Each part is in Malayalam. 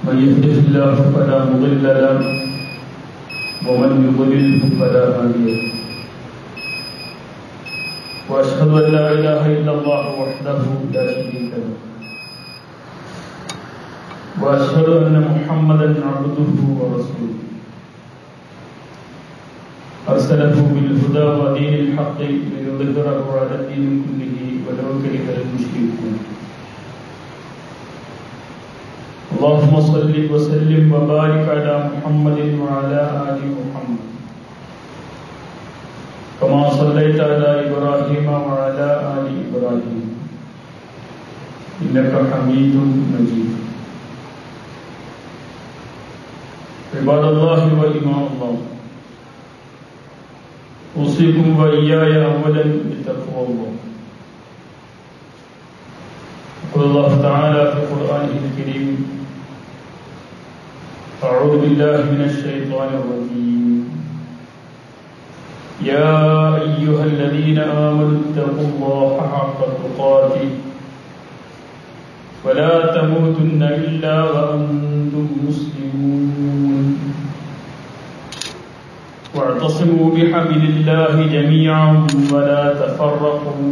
من يهده الله فلا مضل له ومن يضلله فلا هادي له واشهد ان لا اله الا الله وحده لا شريك له واشهد ان محمدا عبده ورسوله ارسله بالهدى ودين الحق ليظهره على الدين كله ولو كره المشركون اللهم صل وسلم وبارك على محمد وعلى ال محمد كما صليت على ابراهيم وعلى ال ابراهيم انك حميد مجيد عباد الله وإمام الله أوصيكم وإياي أولا بتقوى الله يقول الله تعالى في قرآنه الكريم أعوذ بالله من الشيطان الرجيم يا أيها الذين آمنوا اتقوا الله حق تقاته ولا تموتن إلا وأنتم مسلمون واعتصموا بحبل الله جميعا ولا تفرقوا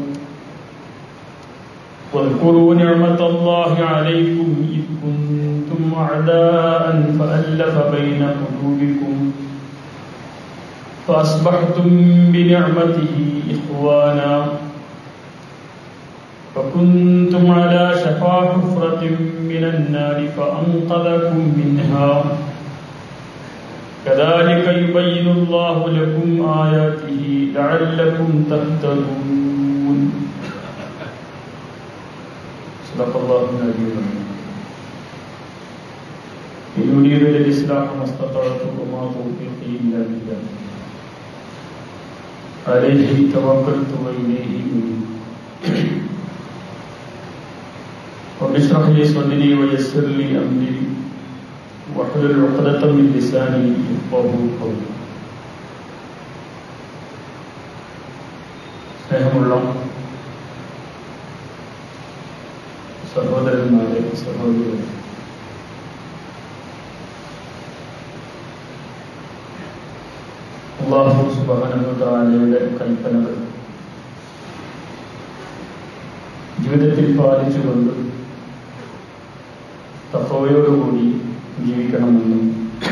واذكروا نعمة الله عليكم إذ كنتم أعداء فألف بين قلوبكم فأصبحتم بنعمته إخوانا فكنتم على شفا حفرة من النار فأنقذكم منها كذلك يبين الله لكم آياته لعلكم تهتدون صدق الله العظيم إن أريد الإصلاح ما استطعت وما توفيقي إلا بالله عليه توكلت وإليه أنيب رب اشرح لي صدري ويسر لي أمري واحلل عقدة من لساني يفقهوا قولي സ്നേഹമുള്ള സഹോദരന്മാരെ സഹോദരൻ അള്ളാഹു സുബാനുതാലയുടെ കൽപ്പനകൾ ജീവിതത്തിൽ പാലിച്ചുകൊണ്ട് തത്വയോടുകൂടി ജീവിക്കണമെന്നും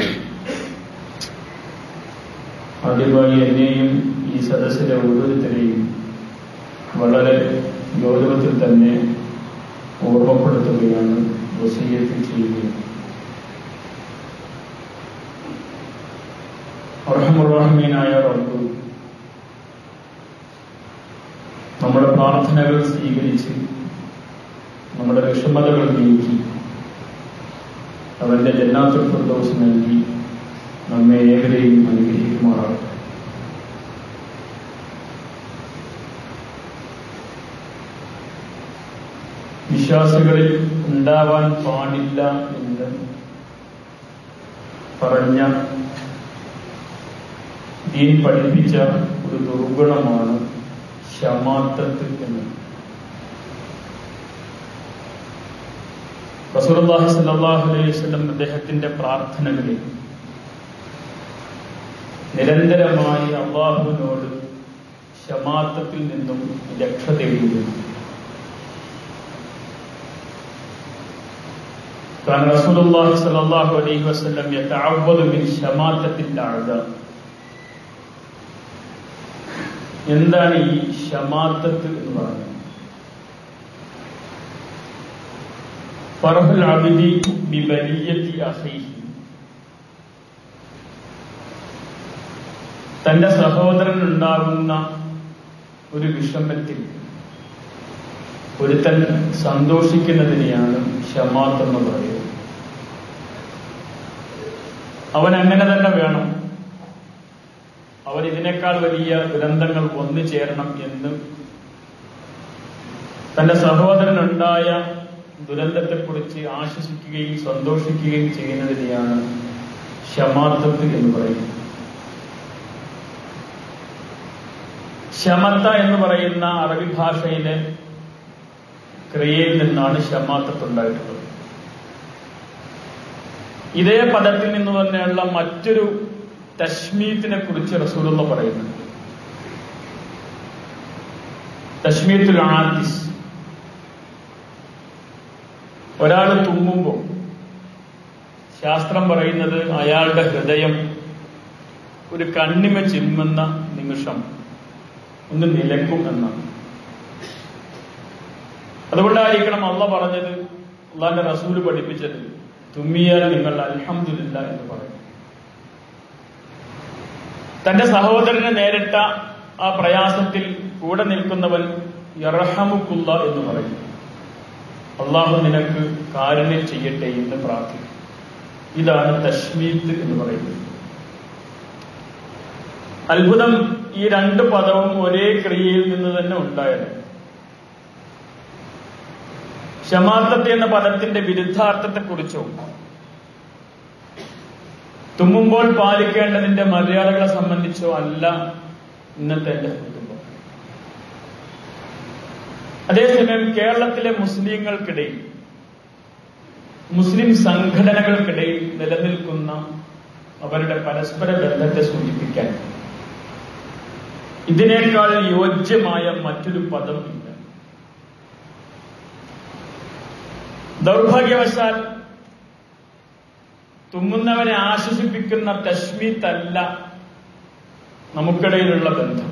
ആദ്യമായി എന്നെയും ഈ സദസ്സിലെ ഓരോരുത്തരെയും വളരെ ഗൗരവത്തിൽ തന്നെ ഓർമ്മപ്പെടുത്തുകയാണ് വസീയത്തിൽ ചെയ്യുകയും അർഹമുറാഹിമീനായ റബ്ബ് നമ്മുടെ പ്രാർത്ഥനകൾ സ്വീകരിച്ച് നമ്മുടെ വിഷമതകൾ നീക്കി അവന്റെ ജന്നാത്തുൽ ഫിർദൗസ് നൽകി നമ്മെ ഏവരെയും അനുഗ്രഹിക്കുമാറാണ് വിശ്വാസികളിൽ ഉണ്ടാവാൻ പാടില്ല എന്ന് പറഞ്ഞ ദീൻ പഠിപ്പിച്ച ഒരു ദുർഗുണമാണ് ക്ഷമാത്തത്ത് എന്നത് റസൂലുള്ളാഹി സ്വല്ലല്ലാഹു അലൈഹി വസല്ലം അദ്ദേഹത്തിന്റെ പ്രാർത്ഥനകളിൽ നിരന്തരമായി അള്ളാഹുവിനോട് ക്ഷമാത്തത്തിൽ നിന്നും രക്ഷ തേടിയിരുന്നു കാരണം റസൂലുള്ളാഹി സ്വല്ലല്ലാഹു അലൈഹി വസല്ലം യതഅവ്വദു മിൻ ഷമാത്തത്തിൽ അഅദാ എന്താണ് ഈ ഷമാത്തത്ത് എന്ന് പറയുന്നത് ഫർഹുൽ അബ്ദി ബിബലിയത്തി അഖീഹി തന്റെ സഹോദരൻ ഉണ്ടാകുന്ന ഒരു വിഷമത്തിൽ ഒരുത്തൻ സന്തോഷിക്കുന്നതിനെയാണ് ഷമാത്ത് എന്ന് പറയുന്നത് അവൻ അങ്ങനെ തന്നെ വേണം അവൻ ഇതിനേക്കാൾ വലിയ ദുരന്തങ്ങൾ വന്നു ചേരണം എന്ന് തന്റെ സഹോദരനുണ്ടായ ദുരന്തത്തെക്കുറിച്ച് ആശ്വസിക്കുകയും സന്തോഷിക്കുകയും ചെയ്യുന്നതിനെയാണ് ക്ഷമാത്തത്ത് എന്ന് പറയുന്നത് ക്ഷമത്ത എന്ന് പറയുന്ന അറബി ഭാഷയിലെ ക്രിയയിൽ നിന്നാണ് ഷമാത്തത്ത് ഉണ്ടായിട്ടുള്ളത് ഇതേ പദത്തിൽ നിന്ന് തന്നെയുള്ള മറ്റൊരു തശ്മീത്തിനെ കുറിച്ച് റസൂലുള്ള പറയുന്നുണ്ട് തശ്മീത്തുൽ ആദിസ് ഒരാൾ തുമ്മുമ്പോൾ ശാസ്ത്രം പറയുന്നത് അയാളുടെ ഹൃദയം ഒരു കണ്ണിമ ചിമ്മുന്ന നിമിഷം ഒന്ന് നിലക്കും എന്നാണ് അതുകൊണ്ടായിരിക്കണം അള്ള പറഞ്ഞത് അള്ളാന്റെ റസൂല് പഠിപ്പിച്ചത് തുമ്മിയാൽ നിങ്ങൾ അൽഹംദുലില്ല എന്ന് പറയും തന്റെ സഹോദരനെ നേരിട്ട ആ പ്രയാസത്തിൽ കൂടെ നിൽക്കുന്നവൻ യറഹമുക്കുള്ള എന്ന് പറയും അള്ളാഹു നിനക്ക് കാരുണ്യം ചെയ്യട്ടെ എന്ന് പ്രാർത്ഥിക്കും ഇതാണ് തശ്മീത്ത് എന്ന് പറയുന്നത് അത്ഭുതം ഈ രണ്ട് പദവും ഒരേ ക്രിയയിൽ നിന്ന് തന്നെ ഉണ്ടായത് ക്ഷമാർത്ഥത്തെ എന്ന പദത്തിന്റെ വിരുദ്ധാർത്ഥത്തെക്കുറിച്ചോ തുമ്മുമ്പോൾ പാലിക്കേണ്ടതിന്റെ മര്യാദകളെ സംബന്ധിച്ചോ അല്ല ഇന്നത്തെ എന്റെ കുടുംബം അതേസമയം കേരളത്തിലെ മുസ്ലിങ്ങൾക്കിടയിൽ മുസ്ലിം സംഘടനകൾക്കിടയിൽ നിലനിൽക്കുന്ന അവരുടെ പരസ്പര ബന്ധത്തെ സൂചിപ്പിക്കാൻ ഇതിനേക്കാൾ യോജ്യമായ മറ്റൊരു പദം ഇല്ല ദൗർഭാഗ്യവശാൽ തുമ്മുന്നവനെ ആശ്വസിപ്പിക്കുന്ന തശ്മീത്തല്ല നമുക്കിടയിലുള്ള ബന്ധം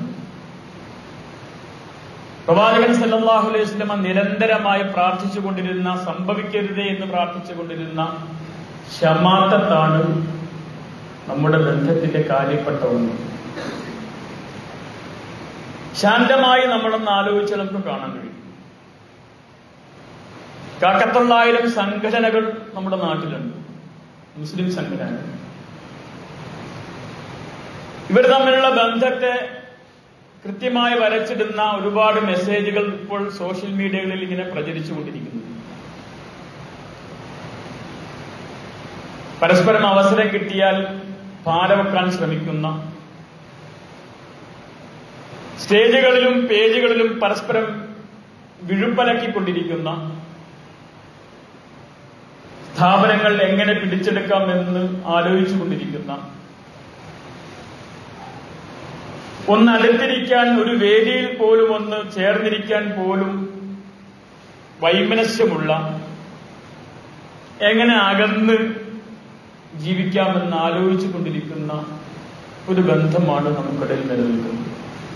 പ്രവാചകൻ സല്ലല്ലാഹു അലൈഹി വസല്ലമ നിരന്തരമായി പ്രാർത്ഥിച്ചുകൊണ്ടിരുന്ന സംഭവിക്കരുതേ എന്ന് പ്രാർത്ഥിച്ചുകൊണ്ടിരുന്ന ക്ഷമാത്തത്താണ് നമ്മുടെ ബന്ധത്തിന്റെ കാര്യപ്പെട്ട ഒന്ന് ശാന്തമായി നമ്മളൊന്ന് ആലോചിച്ച് നമുക്ക് കാണാൻ കഴിയും കാക്കത്തൊള്ളായിരം സംഘടനകൾ നമ്മുടെ നാട്ടിലുണ്ട് മുസ്ലിം സംഘടനകൾ ഇവർ തമ്മിലുള്ള ബന്ധത്തെ കൃത്യമായി വരച്ചിടുന്ന ഒരുപാട് മെസ്സേജുകൾ ഇപ്പോൾ സോഷ്യൽ മീഡിയകളിൽ ഇങ്ങനെ പ്രചരിച്ചുകൊണ്ടിരിക്കുന്നു പരസ്പരം അവസരം കിട്ടിയാൽ പാരവെക്കാൻ ശ്രമിക്കുന്ന സ്റ്റേജുകളിലും പേജുകളിലും പരസ്പരം വിഴുപ്പലക്കിക്കൊണ്ടിരിക്കുന്ന സ്ഥാപനങ്ങൾ എങ്ങനെ പിടിച്ചെടുക്കാമെന്ന് ആലോചിച്ചുകൊണ്ടിരിക്കുന്ന ഒന്ന് അടുത്തിരിക്കാൻ ഒരു വേദിയിൽ പോലും ഒന്ന് ചേർന്നിരിക്കാൻ പോലും വൈമനസ്യമുള്ള എങ്ങനെ അകന്ന് ജീവിക്കാമെന്ന് ആലോചിച്ചു കൊണ്ടിരിക്കുന്ന ഒരു ബന്ധമാണ് നമുക്കിടയിൽ നിലനിൽക്കുന്നത്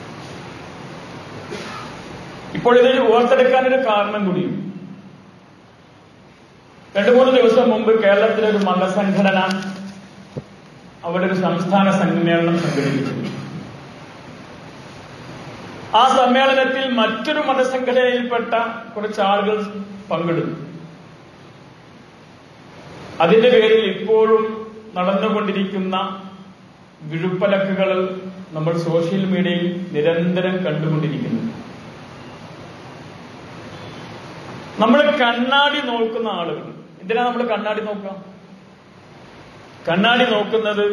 ഇപ്പോൾ ഇതിൽ ഓർത്തെടുക്കാൻ ഒരു കാരണം കൂടിയും രണ്ടു മൂന്ന് ദിവസം മുമ്പ് കേരളത്തിലെ ഒരു മതസംഘടന അവിടെ ഒരു സംസ്ഥാന സമ്മേളനം സംഘടിപ്പിച്ചു ആ സമ്മേളനത്തിൽ മറ്റൊരു മതസംഘടനയിൽപ്പെട്ട കുറച്ച് ആളുകൾ പങ്കെടുത്തു അതിന്റെ പേരിൽ ഇപ്പോഴും നടന്നുകൊണ്ടിരിക്കുന്ന വിഴുപ്പലക്കുകൾ നമ്മൾ സോഷ്യൽ മീഡിയയിൽ നിരന്തരം കണ്ടുകൊണ്ടിരിക്കുന്നു നമ്മൾ കണ്ണാടി നോക്കുന്ന ആളുകൾ എന്തിനാ നമ്മൾ കണ്ണാടി നോക്കുക കണ്ണാടി നോക്കുന്നത്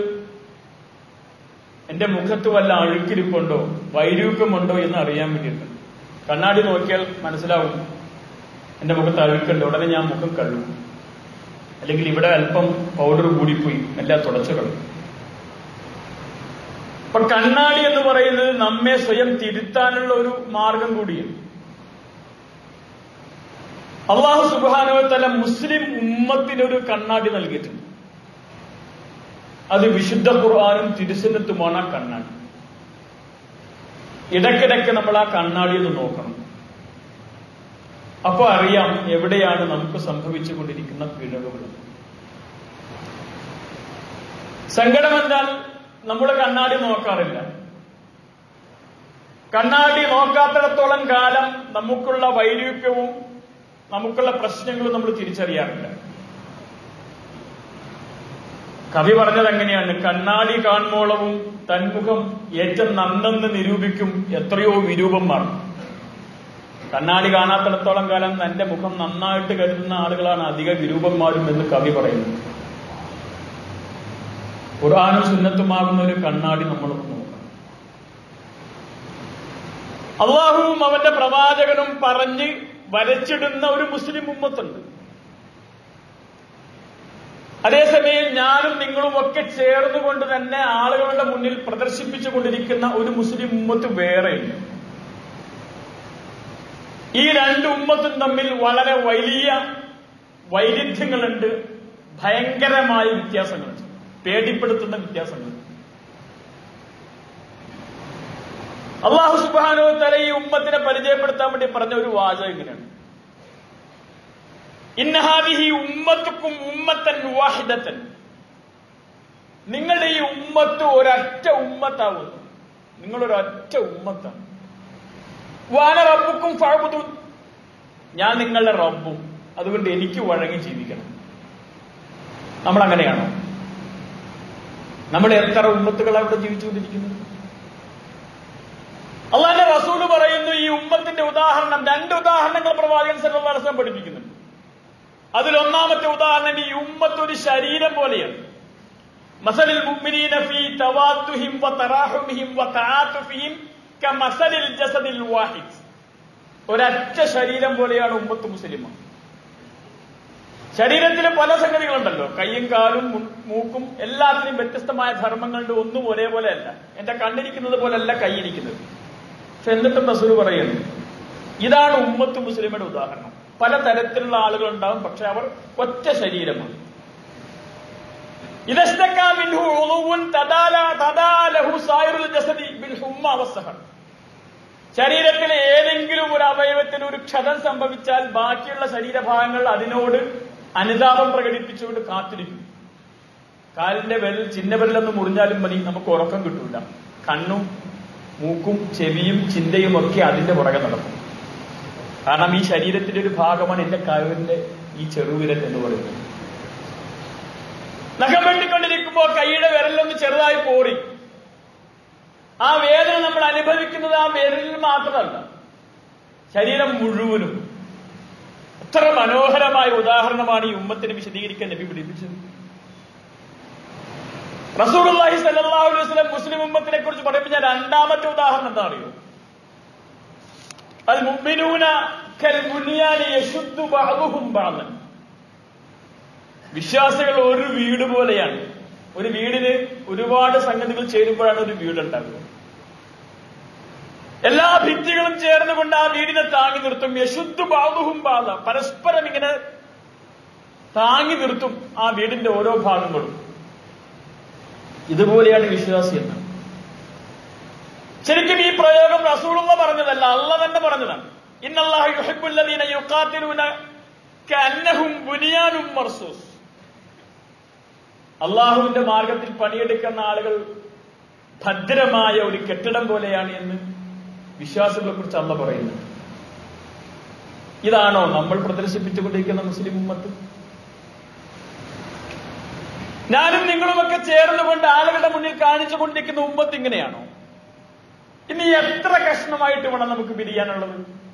എന്റെ മുഖത്ത് വല്ല അഴുക്കിരിപ്പുണ്ടോ വൈരൂപ്യമുണ്ടോ എന്ന് അറിയാൻ വേണ്ടിയിട്ട് കണ്ണാടി നോക്കിയാൽ മനസ്സിലാവും എന്റെ മുഖത്ത് അഴുക്കുണ്ട് ഉടനെ ഞാൻ മുഖം കഴുകും അല്ലെങ്കിൽ ഇവിടെ അല്പം പൗഡർ കൂടിപ്പോയി എല്ലാം തുടച്ചു കളയും അപ്പൊ കണ്ണാടി എന്ന് പറയുന്നത് നമ്മെ സ്വയം തിരുത്താനുള്ള ഒരു മാർഗം കൂടിയാണ് അള്ളാഹു സുബാനുവത്തല മുസ്ലിം ഉമ്മത്തിനൊരു കണ്ണാടി നൽകിയിട്ടുണ്ട് അത് വിശുദ്ധ ഖുർആാനും തിരുസന്നത്തുമാണ് ആ കണ്ണാടി ഇടയ്ക്കിടയ്ക്ക് നമ്മൾ ആ കണ്ണാടി ഒന്ന് നോക്കണം അപ്പൊ അറിയാം എവിടെയാണ് നമുക്ക് സംഭവിച്ചുകൊണ്ടിരിക്കുന്ന പിഴവുകൾ സങ്കടം എന്നാൽ നമ്മൾ കണ്ണാടി നോക്കാറില്ല കണ്ണാടി നോക്കാത്തിടത്തോളം കാലം നമുക്കുള്ള വൈരൂപ്യവും നമുക്കുള്ള പ്രശ്നങ്ങളും നമ്മൾ തിരിച്ചറിയാറില്ല കവി പറഞ്ഞത് എങ്ങനെയാണ് കണ്ണാടി കാൺമോളവും തന്മുഖം ഏറ്റവും നന്നെന്ന് നിരൂപിക്കും എത്രയോ വിരൂപന്മാർ കണ്ണാടി കാണാത്തിടത്തോളം കാലം തന്റെ മുഖം നന്നായിട്ട് കരുതുന്ന ആളുകളാണ് അധിക വിരൂപന്മാരും എന്ന് കവി പറയുന്നു ഖുർആാനും സുന്നത്തുമാകുന്ന ഒരു കണ്ണാടി നമ്മൾ നോക്കണം അള്ളാഹുവും അവന്റെ പ്രവാചകനും പറഞ്ഞ് വരച്ചിടുന്ന ഒരു മുസ്ലിം ഉമ്മത്തുണ്ട് അതേസമയം ഞാനും നിങ്ങളും ഒക്കെ ചേർന്നുകൊണ്ട് തന്നെ ആളുകളുടെ മുന്നിൽ പ്രദർശിപ്പിച്ചു കൊണ്ടിരിക്കുന്ന ഒരു മുസ്ലിം ഉമ്മത്ത് വേറെയില്ല ഈ രണ്ട് ഉമ്മത്തും തമ്മിൽ വളരെ വലിയ വൈരുദ്ധ്യങ്ങളുണ്ട് ഭയങ്കരമായ വ്യത്യാസങ്ങളുണ്ട് പേടിപ്പെടുത്തുന്ന വ്യത്യാസങ്ങൾ അള്ളാഹു സുബാനോ തല ഈ ഉമ്മത്തിനെ പരിചയപ്പെടുത്താൻ വേണ്ടി പറഞ്ഞ ഒരു വാചകം ഇങ്ങനെയാണ് ഇന്നഹാദിഹി ഉമ്മത്തുക്കും ഉമ്മത്തൻ വാഹിദത്തൻ നിങ്ങളുടെ ഈ ഉമ്മത്ത് ഒരൊറ്റ ഉമ്മത്താവുന്നു നിങ്ങളൊരൊറ്റ ഉമ്മത്താണ് വാന റബ്ബുക്കും ഫഅബുദു ഞാൻ നിങ്ങളുടെ റബ്ബും അതുകൊണ്ട് എനിക്ക് വഴങ്ങി ജീവിക്കണം നമ്മൾ അങ്ങനെയാണോ നമ്മൾ എത്ര ഉമ്മത്തുകളാണ് ഇവിടെ ജീവിച്ചുകൊണ്ടിരിക്കുന്നത് അള്ളാന്റെ റസൂല് പറയുന്നു ഈ ഉമ്മത്തിന്റെ ഉദാഹരണം രണ്ട് ഉദാഹരണങ്ങൾ പ്രവാചകൻ സർവ്വസം പഠിപ്പിക്കുന്നുണ്ട് അതിലൊന്നാമത്തെ ഉദാഹരണം ഈ ഉമ്മത്ത് ഒരു ശരീരം പോലെയാണ് മസലിൽ മുഅ്മിനീന ഫീ തവാത്തുഹിം വതറാഹുമിഹിം വതആതുഫിഹിം കമസലിൽ ജസദിൽ വാഹിദ് ഒരൊറ്റ ശരീരം പോലെയാണ് ഉമ്മത്ത് മുസ്ലിം ശരീരത്തിൽ പല സംഗതികളുണ്ടല്ലോ കൈയും കാലും മു- മൂക്കും എല്ലാത്തിനും വ്യത്യസ്തമായ ധർമ്മങ്ങളുണ്ട് ഒന്നും ഒരേപോലെ അല്ല എന്റെ കണ്ണിരിക്കുന്നത് പോലല്ല കൈയിരിക്കുന്നത് പക്ഷെ എന്നിട്ടും റസൂൽ പറയുന്നു ഇതാണ് ഉമ്മത്ത് മുസ്ലിമിന്റെ ഉദാഹരണം പല തരത്തിലുള്ള ആളുകൾ ഉണ്ടാവും പക്ഷെ അവർ ഒറ്റ ശരീരമാണ് ഇതസ്തക്കാ മിൻഹു ഉളുവുൻ തദാല തദാലഹു സായിറുൽ ജസദി ബിൽ ഹുമ്മ വസ്സഹർ ശരീരത്തിലെ ഏതെങ്കിലും ഒരു അവയവത്തിന് ഒരു ക്ഷതം സംഭവിച്ചാൽ ബാക്കിയുള്ള ശരീരഭാഗങ്ങൾ അതിനോട് അനുതാപം പ്രകടിപ്പിച്ചുകൊണ്ട് കാത്തിരിക്കും കാലിന്റെ വിരൽ ചിന്ന വിരലൊന്ന് മുറിഞ്ഞാലും മതി നമുക്ക് ഉറക്കം കിട്ടൂല കണ്ണും മൂക്കും ചെവിയും ചിന്തയും ഒക്കെ അതിന്റെ പുറകെ നടക്കും കാരണം ഈ ശരീരത്തിന്റെ ഒരു ഭാഗമാണ് എന്റെ കാലിന്റെ ഈ ചെറുവിരൽ എന്ന് പറയുന്നത് നഖം വെട്ടിക്കൊണ്ടിരിക്കുമ്പോ കൈയുടെ വിരലൊന്ന് ചെറുതായി പോറി ആ വേദന നമ്മൾ അനുഭവിക്കുന്നത് ആ വിരലിൽ മാത്രമല്ല ശരീരം മുഴുവനും എത്ര മനോഹരമായ ഉദാഹരണമാണ് ഈ ഉമ്മത്തിന് വിശദീകരിക്കാൻ നബി പിടിപ്പിച്ചത് റസൂലുള്ളാഹി സല്ലല്ലാഹു അലൈഹി വസല്ലം മുസ്ലിം ഉമ്മത്തിനെ കുറിച്ച് പഠിപ്പിച്ച രണ്ടാമത്തെ ഉദാഹരണം എന്താ അറിയോ അൽ മുഅ്മിനൂന കൽ ബുനിയാനി യശുദ്ദു ബഅദുഹും ബഅദൻ വിശ്വാസികൾ ഒരു വീട് പോലെയാണ് ഒരു വീടിന് ഒരുപാട് സംഗതികൾ ചേരുമ്പോഴാണ് ഒരു വീടുണ്ടാകുക എല്ലാ ഭിത്തികളും ചേർന്നുകൊണ്ട് ആ വീടിനെ താങ്ങി നിർത്തും യശുദ്ധ ബാധുവും ബാധ പരസ്പരം ഇങ്ങനെ താങ്ങി നിർത്തും ആ വീടിന്റെ ഓരോ ഭാഗങ്ങളും ഇതുപോലെയാണ് വിശ്വാസി എന്ന് ശരിക്കും ഈ പ്രയോഗം റസൂളുള്ള പറഞ്ഞതല്ല അല്ല തന്നെ പറഞ്ഞതാണ് ഇന്നല്ലാഹു യുഹിബ്ബുല്ലദീന യുഖാതിലൂന കഅന്നഹും ബുനിയാനും മർസൂസ് അള്ളാഹുവിന്റെ മാർഗത്തിൽ പണിയെടുക്കുന്ന ആളുകൾ ഭദ്രമായ ഒരു കെട്ടിടം പോലെയാണ് എന്ന് വിശ്വാസികളെ കുറിച്ച് അല്ല പറയുന്നത് ഇതാണോ നമ്മൾ പ്രദർശിപ്പിച്ചുകൊണ്ടിരിക്കുന്ന മുസ്ലിം ഉമ്മത്ത് ഞാനും നിങ്ങളുമൊക്കെ ചേർന്നുകൊണ്ട് ആളുകളുടെ മുന്നിൽ കാണിച്ചുകൊണ്ടിരിക്കുന്ന ഉമ്മത്ത് ഇങ്ങനെയാണോ ഇനി എത്ര കഷ്ണമായിട്ട് വേണം നമുക്ക് പിരിയാനുള്ളത്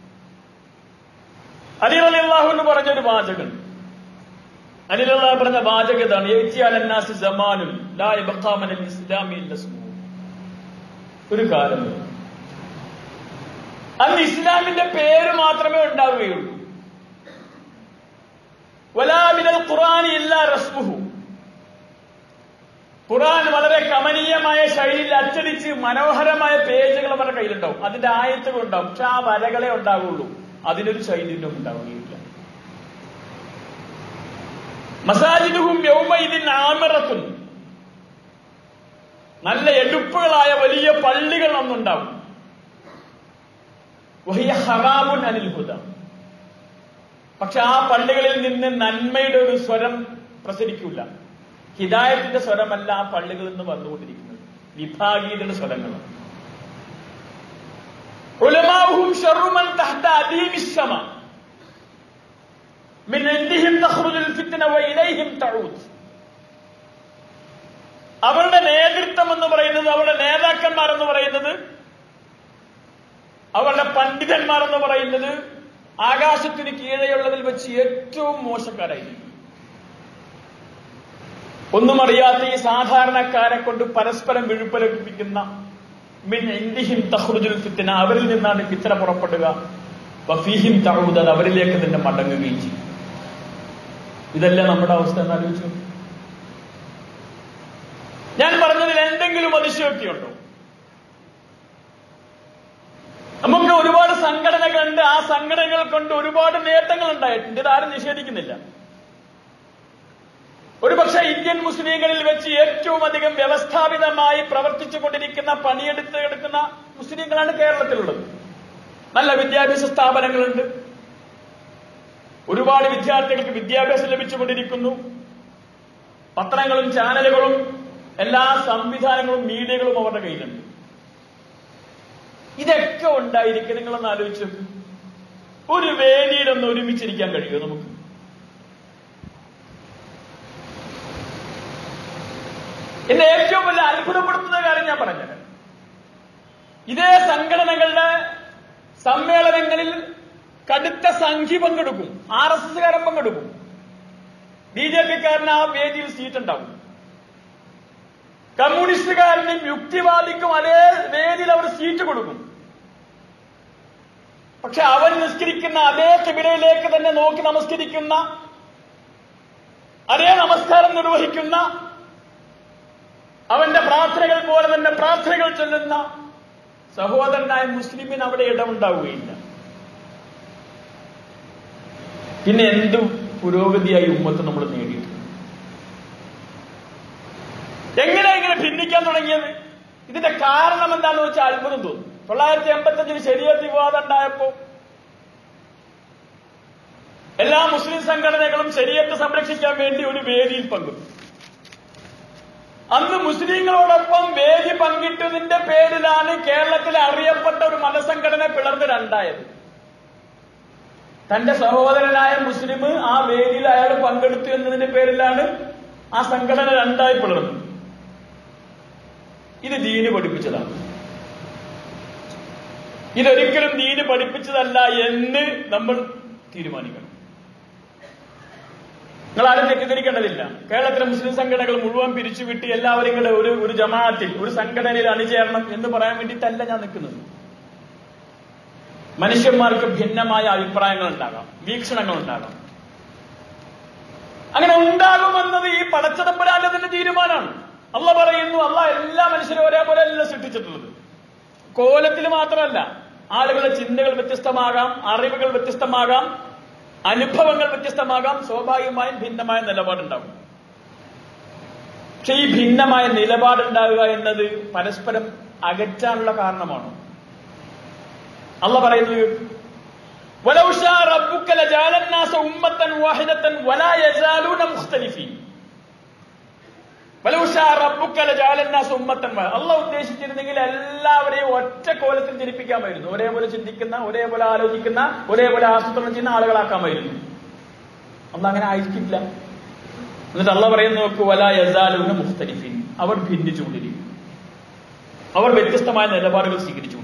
അലി അലി അള്ളാഹു എന്ന് പറഞ്ഞൊരു വാചകൻ അലി അള്ളാഹു പറഞ്ഞ വാചകം ഇതാണ് "യഅ്തിയാലന്നാസി സമാനുൻ ലാ യബ്ഖാ മിനൽ ഇസ്ലാമി ഇല്ല ഇസ്മുഹു." ഒരു കാലം വരും. അന്ന് ഇസ്ലാമിന്റെ പേര് മാത്രമേ ഉണ്ടാവുകയുള്ളൂ വലാമിനൽ ഖുർആൻ ഇല്ല റസ്മുഹു ഖുർആൻ വളരെ കമനീയമായ ശൈലിയിൽ അച്ചടിച്ച് മനോഹരമായ പേജുകൾ അവരുടെ കയ്യിലുണ്ടാവും അതിന്റെ ആയത്തുകൾ ഉണ്ടാവും പക്ഷെ ആ വരകളെ ഉണ്ടാവുള്ളൂ അതിനൊരു ശൈലിയും ഉണ്ടാവുകയില്ല മസാജിദുഹും യൗമൈദിൻ ആമിറത്തുൻ നല്ല എടുപ്പുകളായ വലിയ പള്ളികൾ അന്നുണ്ടാവും വഹിയ ഹറാമുൻ അനിൽ ഹുദ പക്ഷെ ആ പള്ളികളിൽ നിന്ന് നന്മയുടെ ഒരു സ്വരം പ്രസരിക്കില്ല ഹിദായത്തിന്റെ സ്വരമല്ല ആ പള്ളികളിൽ നിന്ന് വന്നുകൊണ്ടിരിക്കുന്നത് വിഭാഗീയതയുടെ സ്വരങ്ങളാണ് ഉലമാവുഹും ഷറുമൻ തഹ്ത അദീമിശ്ശമ മിൻ ഇൻദിഹിം തഖ്റുജുൽ ഫിത്ന വഇലൈഹിം തഊദ് അവരുടെ നേതൃത്വം എന്ന് പറയുന്നത് അവരുടെ നേതാക്കന്മാർ എന്ന് പറയുന്നത് അവരുടെ പണ്ഡിതന്മാർ എന്ന് പറയുന്നത് ആകാശത്തിന് കീഴെയുള്ളതിൽ വെച്ച് ഏറ്റവും മോശക്കാരായിരിക്കും ഒന്നും അറിയാത്ത ഈ സാധാരണക്കാരെ കൊണ്ട് പരസ്പരം വിഴുപ്പലപ്പിക്കുന്ന മിൻ ഇന്ദിഹിം തഹ്റുജുൽ ഫിത്തിന അവരിൽ നിന്നാണ് ഫിത്തന പുറപ്പെടുക വഫീഹിം തഹൂദ് അത് അവരിലേക്ക് തന്നെ മടങ്ങുകയും ചെയ്യും ഇതല്ല നമ്മുടെ അവസ്ഥ എന്ന് ആലോചിച്ചു എന്തെങ്കിലും അതിശയോക്തിയുണ്ടോ നമുക്ക് ഒരുപാട് സംഘടനകളുണ്ട് ആ സംഘടനകൾ കൊണ്ട് ഒരുപാട് നേട്ടങ്ങൾ ഉണ്ടായിട്ടുണ്ട് ഇതാരും നിഷേധിക്കുന്നില്ല ഒരുപക്ഷെ ഇന്ത്യൻ മുസ്ലിങ്ങളിൽ വെച്ച് ഏറ്റവും അധികം വ്യവസ്ഥാപിതമായി പ്രവർത്തിച്ചുകൊണ്ടിരിക്കുന്ന പണിയെടുത്ത് എടുക്കുന്ന മുസ്ലിങ്ങളാണ് കേരളത്തിലുള്ളത് നല്ല വിദ്യാഭ്യാസ സ്ഥാപനങ്ങളുണ്ട് ഒരുപാട് വിദ്യാർത്ഥികൾക്ക് വിദ്യാഭ്യാസം ലഭിച്ചുകൊണ്ടിരിക്കുന്നു പത്രങ്ങളും ചാനലുകളും എല്ലാ സംവിധാനങ്ങളും മീഡിയകളും അവരുടെ കയ്യിലുണ്ട് ഇതൊക്കെ ഉണ്ടായിരിക്കും നിങ്ങളൊന്ന് ആലോചിച്ചു ഒരു വേദിയിലൊന്ന് ഒരുമിച്ചിരിക്കാൻ കഴിയുമോ നമുക്ക് എന്നെ ഏറ്റവും വലിയ അത്ഭുതപ്പെടുത്തുന്ന കാര്യം ഞാൻ പറഞ്ഞത് ഇതേ സംഘടനകളുടെ സമ്മേളനങ്ങളിൽ കടുത്ത സംഖ്യ പങ്കെടുക്കും ആർ എസ് എസ്കാരൻ പങ്കെടുക്കും ബി ജെ പിക്കാരന് ആ വേദിയിൽ സീറ്റ് ഉണ്ടാവും കമ്മ്യൂണിസ്റ്റുകാരനും യുക്തിവാദിക്കും അതേ വേദിയിൽ അവർ സീറ്റ് കൊടുക്കും പക്ഷെ അവൻ നിസ്കരിക്കുന്ന അതേ കിബിലയിലേക്ക് തന്നെ നോക്കി നമസ്കരിക്കുന്ന അതേ നമസ്കാരം നിർവഹിക്കുന്ന അവന്റെ പ്രാർത്ഥനകൾ പോലെ തന്നെ പ്രാർത്ഥനകൾ ചൊല്ലുന്ന സഹോദരനായ മുസ്ലിമിന് അവിടെ ഇടമുണ്ടാവുകയില്ല പിന്നെ എന്തു പുരോഗതിയായി ഉമ്മത്ത് നമ്മൾ നേടിയിട്ടുണ്ട് എങ്ങനെ ഇങ്ങനെ ഭിന്നിക്കാൻ തുടങ്ങിയത് ഇതിന്റെ കാരണം എന്താണെന്ന് വെച്ചാൽ അത്ഭുതം തോന്നും തൊള്ളായിരത്തി എൺപത്തഞ്ചിന് ശരിയത്ത് വിവാദം ഉണ്ടായപ്പോ എല്ലാ മുസ്ലിം സംഘടനകളും ശരീരത്തെ സംരക്ഷിക്കാൻ വേണ്ടി ഒരു വേദിയിൽ പങ്കെടുത്തു അന്ന് മുസ്ലിങ്ങളോടൊപ്പം വേദി പങ്കിട്ടതിന്റെ പേരിലാണ് കേരളത്തിൽ അറിയപ്പെട്ട ഒരു മതസംഘടന പിളർന്ന് രണ്ടായത് തന്റെ സഹോദരനായ മുസ്ലിം ആ വേദിയിൽ അയാൾ പങ്കെടുത്തു എന്നതിന്റെ പേരിലാണ് ആ സംഘടന രണ്ടായി പിളർന്നത് ഇത് ദീന് പഠിപ്പിച്ചതാണ് ഇതൊരിക്കലും ദീന് പഠിപ്പിച്ചതല്ല എന്ന് നമ്മൾ തീരുമാനിക്കണം നിങ്ങൾ ആരും തെറ്റിദ്ധരിക്കേണ്ടതില്ല കേരളത്തിലെ മുസ്ലിം സംഘടനകൾ മുഴുവൻ പിരിച്ചുവിട്ട് എല്ലാവരും കൂടെ ഒരു ഒരു ജമാഅത്തിൽ ഒരു സംഘടനയിൽ അണിചേരണം എന്ന് പറയാൻ വേണ്ടിയിട്ടല്ല ഞാൻ നിൽക്കുന്നത് മനുഷ്യന്മാർക്ക് ഭിന്നമായ അഭിപ്രായങ്ങൾ ഉണ്ടാകാം വീക്ഷണങ്ങൾ ഉണ്ടാകാം അങ്ങനെ ഉണ്ടാകുമെന്നത് ഈ പടച്ചതമ്പരാന്റെ തന്നെ തീരുമാനമാണ് അല്ല പറയുന്നു അല്ല എല്ലാ മനുഷ്യരും ഒരേപോലെ അല്ല സൃഷ്ടിച്ചിട്ടുള്ളത് കോലത്തിൽ മാത്രമല്ല ആളുകളുടെ ചിന്തകൾ വ്യത്യസ്തമാകാം അറിവുകൾ വ്യത്യസ്തമാകാം അനുഭവങ്ങൾ വ്യത്യസ്തമാകാം സ്വാഭാവികമായും ഭിന്നമായ നിലപാടുണ്ടാകും പക്ഷെ ഈ ഭിന്നമായ നിലപാടുണ്ടാകുക എന്നത് പരസ്പരം അകറ്റാനുള്ള കാരണമാണ് അല്ല പറയുന്നത് ولو شاء ربك لجعل الناس أمة واحدة ولا يزالون مختلفين ولو شاء ربك لجعل الناس أمة واحدة അള്ളാഹ് ഉദ്ദേശിച്ചിരുന്നെങ്കിൽ എല്ലാവരെയും ഒറ്റ കോലത്തിൽ ജനിപ്പിക്കാമായിരുന്നു ഒരേപോലെ ചിന്തിക്കുന്ന ഒരേപോലെ ആലോചിക്കുന്ന ഒരേപോലെ ആസൂത്രണം ചെയ്യുന്ന ആളുകളാക്കാമായിരുന്നു അല്ല അങ്ങനെ ആയിരിക്കില്ല എന്നിട്ട് അള്ള പറയുന്ന നോക്ക് വല യസാലുന മുഖ്തലിഫിൻ അവർ ഭിന്നിച്ചുകൊണ്ടിരിക്കും അവർ വ്യത്യസ്തമായ നിലപാടുകൾ സ്വീകരിച്ചുകൊണ്ടിരിക്കും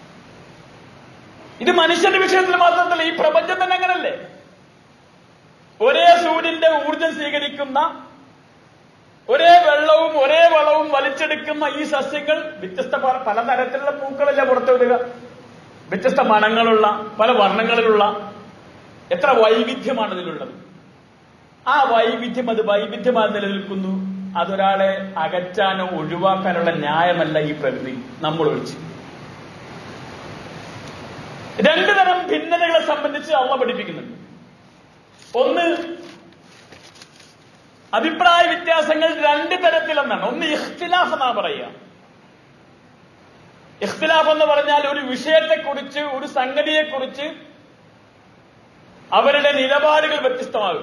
ഇത് മനുഷ്യന്റെ വിഷയത്തിൽ മാത്രമല്ല ഈ പ്രപഞ്ചം തന്നെ അങ്ങനല്ലേ ഒരേ സൂര്യന്റെ ഊർജം സ്വീകരിക്കുന്ന ഒരേ വെള്ളവും ഒരേ വളവും വലിച്ചെടുക്കുന്ന ഈ സസ്യങ്ങൾ വ്യത്യസ്ത പല- പലതരത്തിലുള്ള പൂക്കളല്ല പുറത്തു വിടുക വ്യത്യസ്ത മണങ്ങളുള്ള പല വർണ്ണങ്ങളിലുള്ള എത്ര വൈവിധ്യമാണ് ഇതിലുള്ളത് ആ വൈവിധ്യം അത് വൈവിധ്യമായി നിലനിൽക്കുന്നു അതൊരാളെ അകറ്റാനോ ഒഴിവാക്കാനുള്ള ന്യായമല്ല ഈ പ്രകൃതി നമ്മൾ ഒഴിച്ച് രണ്ടു തരം ഭിന്നതകളെ സംബന്ധിച്ച് അള്ള പഠിപ്പിക്കുന്നുണ്ട് ഒന്ന് അഭിപ്രായ വ്യത്യാസങ്ങൾ രണ്ട് തരത്തിലെന്നാണ് ഒന്ന് ഇഖ്തിലാഫ് എന്നാണ് പറയുക ഇഖ്തിലാഫ് എന്ന് പറഞ്ഞാൽ ഒരു വിഷയത്തെക്കുറിച്ച് ഒരു സംഗതിയെക്കുറിച്ച് അവരുടെ നിലപാടുകൾ വ്യത്യസ്തമാകുക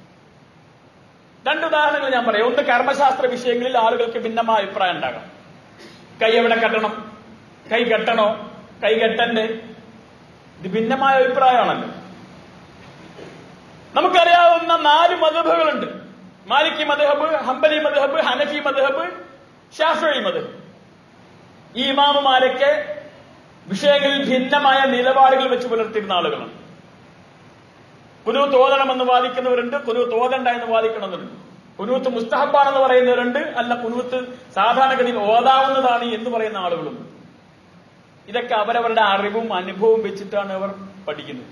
രണ്ട് ഉദാഹരണങ്ങൾ ഞാൻ പറയാം ഒന്ന് കർമ്മശാസ്ത്ര വിഷയങ്ങളിൽ ആളുകൾക്ക് ഭിന്നമായ അഭിപ്രായം ഉണ്ടാകാം കൈ എവിടെ കെട്ടണം കൈ കെട്ടണോ കൈ കെട്ടണ്ടേ ഇത് ഭിന്നമായ അഭിപ്രായമാണല്ലോ നമുക്കറിയാവുന്ന നാല് മധുബുകളുണ്ട് മാലിക്കി മധുഹബ് ഹംബലി മധുഹബ് ഹനഫി മധുഹബ് ഷാഫി മധുഹബ് ഈ ഇമാമുമാരൊക്കെ വിഷയങ്ങളിൽ ഭിന്നമായ നിലപാടുകൾ വെച്ച് പുലർത്തിയിരുന്ന ആളുകളാണ് കുനൂത്ത് ഓതണമെന്ന് വാദിക്കുന്നവരുണ്ട് കുനൂത്ത് ഓതണ്ട എന്ന് വാദിക്കണമെന്നുണ്ട് കുനൂത്ത് മുസ്തഹബാണെന്ന് പറയുന്നവരുണ്ട് അല്ല കുനൂത്ത് സാധാരണഗതിയിൽ ഓതാവുന്നതാണ് എന്ന് പറയുന്ന ആളുകളുണ്ട് ഇതൊക്കെ അവരവരുടെ അറിവും അനുഭവവും വെച്ചിട്ടാണ് അവർ പഠിക്കുന്നത്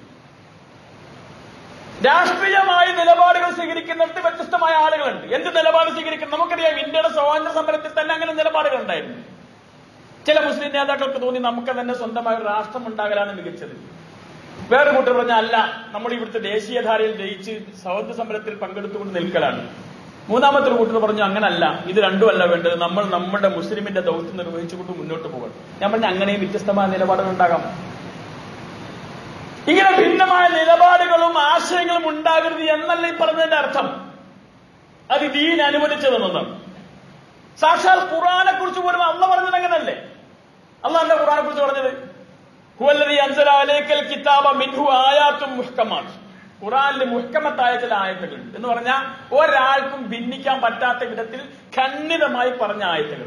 രാഷ്ട്രീയമായ നിലപാടുകൾ സ്വീകരിക്കുന്നിടത്ത് വ്യത്യസ്തമായ ആളുകളുണ്ട് എന്ത് നിലപാട് സ്വീകരിക്കും നമുക്കറിയാം ഇന്ത്യയുടെ സ്വാതന്ത്ര്യ സമരത്തിൽ തന്നെ അങ്ങനെ നിലപാടുകളുണ്ട് ഉണ്ടായിരുന്നു ചില മുസ്ലിം നേതാക്കൾക്ക് തോന്നി നമുക്ക് തന്നെ സ്വന്തമായ ഒരു രാഷ്ട്രം ഉണ്ടാകലാണ് മികച്ചത് വേറെ കൂട്ടർ പറഞ്ഞ അല്ല നമ്മൾ ഇവിടുത്തെ ദേശീയധാരയിൽ ജയിച്ച് സൗഹൃദ സമരത്തിൽ പങ്കെടുത്തുകൊണ്ട് നിൽക്കലാണ് മൂന്നാമത്തെ ഒരു കൂട്ടർ പറഞ്ഞു അങ്ങനല്ല ഇത് രണ്ടുമല്ല വേണ്ടത് നമ്മൾ നമ്മുടെ മുസ്ലിമിന്റെ ദൗത്യം നിർവഹിച്ചുകൊണ്ട് മുന്നോട്ട് പോകണം ഞാൻ പറഞ്ഞ അങ്ങനെയും വ്യത്യസ്തമായ നിലപാടുകൾ ഉണ്ടാകാം ഇങ്ങനെ ഭിന്നമായ നിലപാടുകളും ആശയങ്ങളും ഉണ്ടാകരുത് എന്നല്ല ഈ പറഞ്ഞതിന്റെ അർത്ഥം അത് ദീൻ അനുവദിച്ചതെന്നാണ് സാക്ഷാൽ ഖുറാനെ കുറിച്ച് പോലും അള്ള പറഞ്ഞത് അങ്ങനല്ലേ അള്ളാന്റെ ഖുറാനെ കുറിച്ച് പറഞ്ഞത് ഹുവല്ലദീ അൻസല അലൈക്കൽ കിതാബ മിൻഹു ആയാത്തും മുഹ്കമാത്ത് ഖുറാനിൽ മുഹ്കമത്തായ ചില ആയത്തുകളുണ്ട് എന്ന് പറഞ്ഞാൽ ഒരാൾക്കും ഭിന്നിക്കാൻ പറ്റാത്ത വിധത്തിൽ ഖണ്ഡിതമായി പറഞ്ഞ ആയത്തുകൾ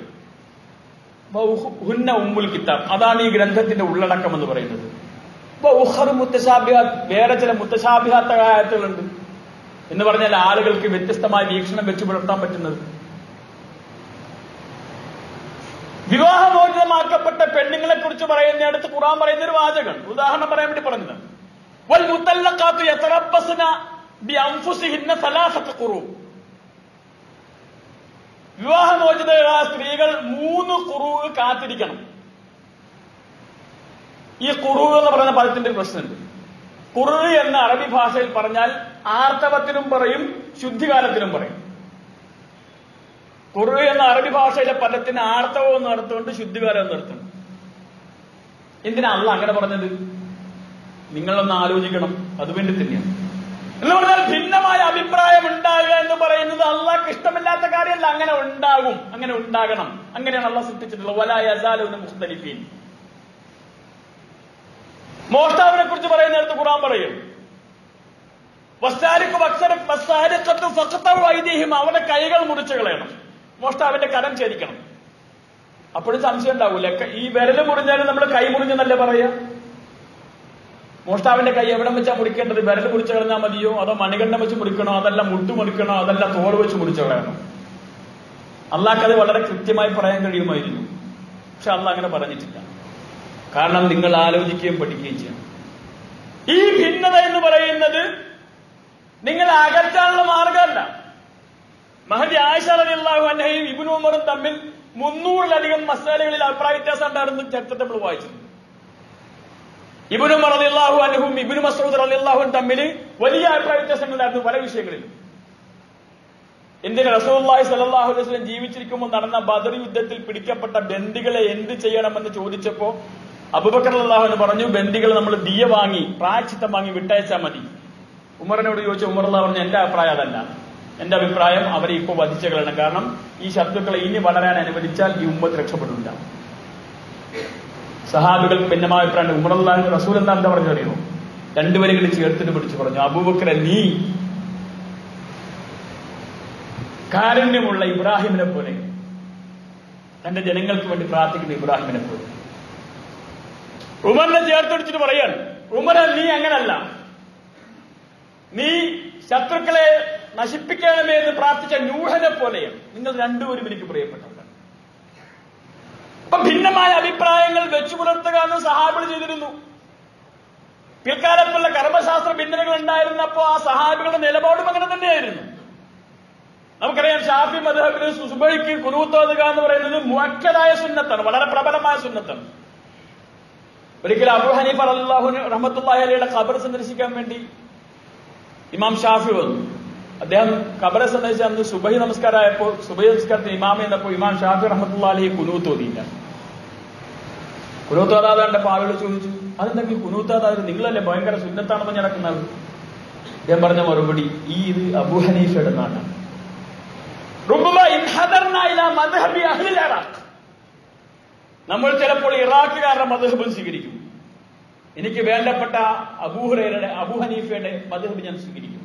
ഹുന്ന ഉമ്മുൽ കിതാബ് അതാണ് ഈ ഗ്രന്ഥത്തിന്റെ ഉള്ളടക്കം എന്ന് പറയുന്നത് ഇപ്പൊ ഉഹർ മുത്തശാബിഹാത്ത് വേറെ ചില മുത്തശാബിഹാത്ത ആയത്തുകളുണ്ട് എന്ന് പറഞ്ഞാൽ ആളുകൾക്ക് വ്യത്യസ്തമായ വീക്ഷണം വെച്ച് പുലർത്താൻ പറ്റുന്നത് വിവാഹമോചിതമാക്കപ്പെട്ട പെണ്ണുങ്ങളെ കുറിച്ച് പറയുന്നിടത്ത് ഖുറാൻ പറയുന്ന ഒരു വാചകം ഉദാഹരണം പറയാൻ വേണ്ടി പറഞ്ഞത് വൽ മുത്തല്ലഖാത്തു യതറബ്ബസ്ന ബി അൻഫുസിഹിന്ന സലാസത ഖുറൂ വിവാഹമോചിതരായ സ്ത്രീകൾ മൂന്ന് ഖുറൂ കാത്തിരിക്കണം ഈ ഖുറൂ എന്ന് പറയുന്ന പദത്തിന്റെ ഒരു പ്രശ്നമുണ്ട് ഖുറു എന്ന അറബി ഭാഷയിൽ പറഞ്ഞാൽ ആർത്തവത്തിനും പറയും ശുദ്ധികാലത്തിനും പറയും ഖുറു എന്ന അറബി ഭാഷയിലെ പദത്തിന് ആർത്തവം എന്ന് അർത്ഥമുണ്ട് ശുദ്ധികാലം എന്ന് അർത്ഥമുണ്ട് എന്തിനാ അള്ള അങ്ങനെ പറഞ്ഞത് നിങ്ങളൊന്ന് ആലോചിക്കണം അതുവേണ്ടി തന്നെയാണ് എന്ന് പറഞ്ഞാൽ ഭിന്നമായ അഭിപ്രായം ഉണ്ടാകുക എന്ന് പറയുന്നത് അള്ളാഹ്ക്ക് ഇഷ്ടമില്ലാത്ത കാര്യമല്ല അങ്ങനെ ഉണ്ടാകും അങ്ങനെ ഉണ്ടാകണം അങ്ങനെയാണ് അള്ളാഹ് സൃഷ്ടിച്ചിട്ടുള്ളത് വല യസാലുവിന് മുഖ്തലിഫീൻ മോഷ്ടാവിനെ കുറിച്ച് പറയുന്നിടത്ത് ഖുറാൻ പറയും വസ്താരിക്ക് വസ്താരിക്കത്ത് ഫക്കത്ത വൈദേഹ്യം അവന്റെ കൈകൾ മുറിച്ചു കളയണം മോഷ്ടാവിന്റെ കരം ഛേദിക്കണം അപ്പോഴും സംശയം ഉണ്ടാവൂല ഈ വിരല് മുറിഞ്ഞാലും നമ്മൾ കൈ മുറിഞ്ഞെന്നല്ലേ പറയാ മോഷ്ടാവിന്റെ കൈ എവിടെ വെച്ചാ മുറിക്കേണ്ടത് വിരൽ മുറിച്ചു കളഞ്ഞാൽ മതിയോ അതോ മണികണ്ഠം വെച്ച് മുറിക്കണോ അതല്ല മുട്ടു മുറിക്കണോ അതല്ല തോൾ വെച്ച് മുറിച്ചു കളയണോ അള്ളാഹ്ക്കത് വളരെ കൃത്യമായി പറയാൻ കഴിയുമായിരുന്നു പക്ഷെ അള്ളാഹ് അങ്ങനെ പറഞ്ഞിട്ടില്ല കാരണം നിങ്ങൾ ആലോചിക്കുകയും പഠിക്കുകയും ചെയ്യണം ഈ ഭിന്നത എന്ന് പറയുന്നത് നിങ്ങൾ അകറ്റാനുള്ള മാർഗമല്ല മഹദി ആയിഷ റളിയല്ലാഹു അൻഹയും ഇബ്നു ഉമറും തമ്മിൽ മുന്നൂറിലധികം മസാലകളിൽ അഭിപ്രായ വ്യത്യാസം ഉണ്ടായിരുന്നു ചരിത്രത്തെ നമ്മൾ വായിച്ചിട്ടുണ്ട് ഇബ്നു ഉമർ റളിയല്ലാഹു അൻഹും ഇബ്നു മസ്ഊദ് റളിയല്ലാഹും തമ്മിൽ വലിയ അഭിപ്രായ വ്യത്യാസങ്ങളുണ്ടായിരുന്നു പല വിഷയങ്ങളിലും എന്തിന് റസൂലുള്ളാഹി സ്വല്ലല്ലാഹു അലൈഹി വസല്ലം ജീവിച്ചിരിക്കുമ്പോൾ നടന്ന ബദർ യുദ്ധത്തിൽ പിടിക്കപ്പെട്ട ബന്ദികളെ എന്ത് ചെയ്യണമെന്ന് ചോദിച്ചപ്പോ അബൂബക്കർ റളിയല്ലാഹു പറഞ്ഞു ബന്ദികൾ നമ്മൾ ദിയ വാങ്ങി പ്രായച്ചിത്തം വാങ്ങി വിട്ടയച്ചാൽ മതി ഉമറിനോട് ചോദിച്ച ഉമർ അള്ളാഹ് പറഞ്ഞു എന്റെ അഭിപ്രായം അതല്ല എന്റെ അഭിപ്രായം അവരെ ഇപ്പോൾ വധിച്ച കളയണം കാരണം ഈ ശത്രുക്കളെ ഇനി വളരാൻ അനുവദിച്ചാൽ ഈ ഉമ്മത്ത് രക്ഷപ്പെടില്ല സഹാബികൾ ഭിന്നമായ അഭിപ്രായം ഉമർ അള്ളാഹ് റസൂൽ എന്താ എന്താ പറഞ്ഞു അറിയോ രണ്ടുപേരെങ്കിലും ചേർത്തിട്ട് പിടിച്ചു പറഞ്ഞു അബൂബക്കറെ നീ കാരുണ്യമുള്ള ഇബ്രാഹിമിനെ പോലെ തന്റെ ജനങ്ങൾക്ക് വേണ്ടി പ്രാർത്ഥിക്കുന്ന ഇബ്രാഹിമിനെ പോലെ ഉമറിനെ ചേർത്തൊടിച്ചിട്ട് പറയാൻ ഉമർ നീ അങ്ങനല്ല നീ ശത്രുക്കളെ നശിപ്പിക്കണമേ എന്ന് പ്രാർത്ഥിച്ച നൂഹനെ പോലെയാണ് നിങ്ങൾ രണ്ടുപേരും എനിക്ക് പ്രിയപ്പെട്ടവരാണ് അപ്പൊ ഭിന്നമായ അഭിപ്രായങ്ങൾ വെച്ചു പുലർത്തുക എന്ന് സഹാബികൾ ചെയ്തിരുന്നു പിൽക്കാലത്തുള്ള കർമ്മശാസ്ത്ര ഭിന്നതകൾ ഉണ്ടായിരുന്നപ്പോ ആ സഹാബികളുടെ നിലപാടും അങ്ങനെ തന്നെയായിരുന്നു നമുക്കറിയാം ഷാഫി മധുഹബിന് സുബൈക്ക് കുനൂത്തോതുക എന്ന് പറയുന്നത് മുഅക്കലായ സുന്നത്താണ് വളരെ പ്രബലമായ സുന്നത്താണ് ഒരിക്കൽ അബു ഹനീഫ് അള്ളാഹു റഹമത്തുല്ലാഹി അലിയുടെ ഖബർ സന്ദർശിക്കാൻ വേണ്ടി ഇമാം ഷാഫി വന്നു അദ്ദേഹം ഖബറെ സന്ദർശിച്ച അന്ന് സുബഹി നമസ്കാരമായപ്പോൾ സുബഹി നമസ്കാരത്തിന് ഇമാമ എന്നപ്പോൾ ഇമാം ഷാഫി റഹമത്തുള്ള അലി കുനൂത്ത് ഓതിയില്ല കുനൂത്ത് ഓതാതെ കണ്ടപ്പോൾ ആളുകൾ ചോദിച്ചു അതെന്തെങ്കിലും കുനൂത്താതായത് നിങ്ങളല്ലേ ഭയങ്കര സുന്നത്താണെന്ന് നടക്കുന്നത് അദ്ദേഹം പറഞ്ഞ മറുപടി ഈ ഇത് അബു ഹനീഫയുടെ നാടാണ് നമ്മൾ ചിലപ്പോൾ ഇറാഖുകാരുടെ മധുഹബും സ്വീകരിക്കും എനിക്ക് വേണ്ടപ്പെട്ട അബൂഹുറയുടെ അബു ഹനീഫയുടെ മധുഹബ് ഞാൻ സ്വീകരിക്കും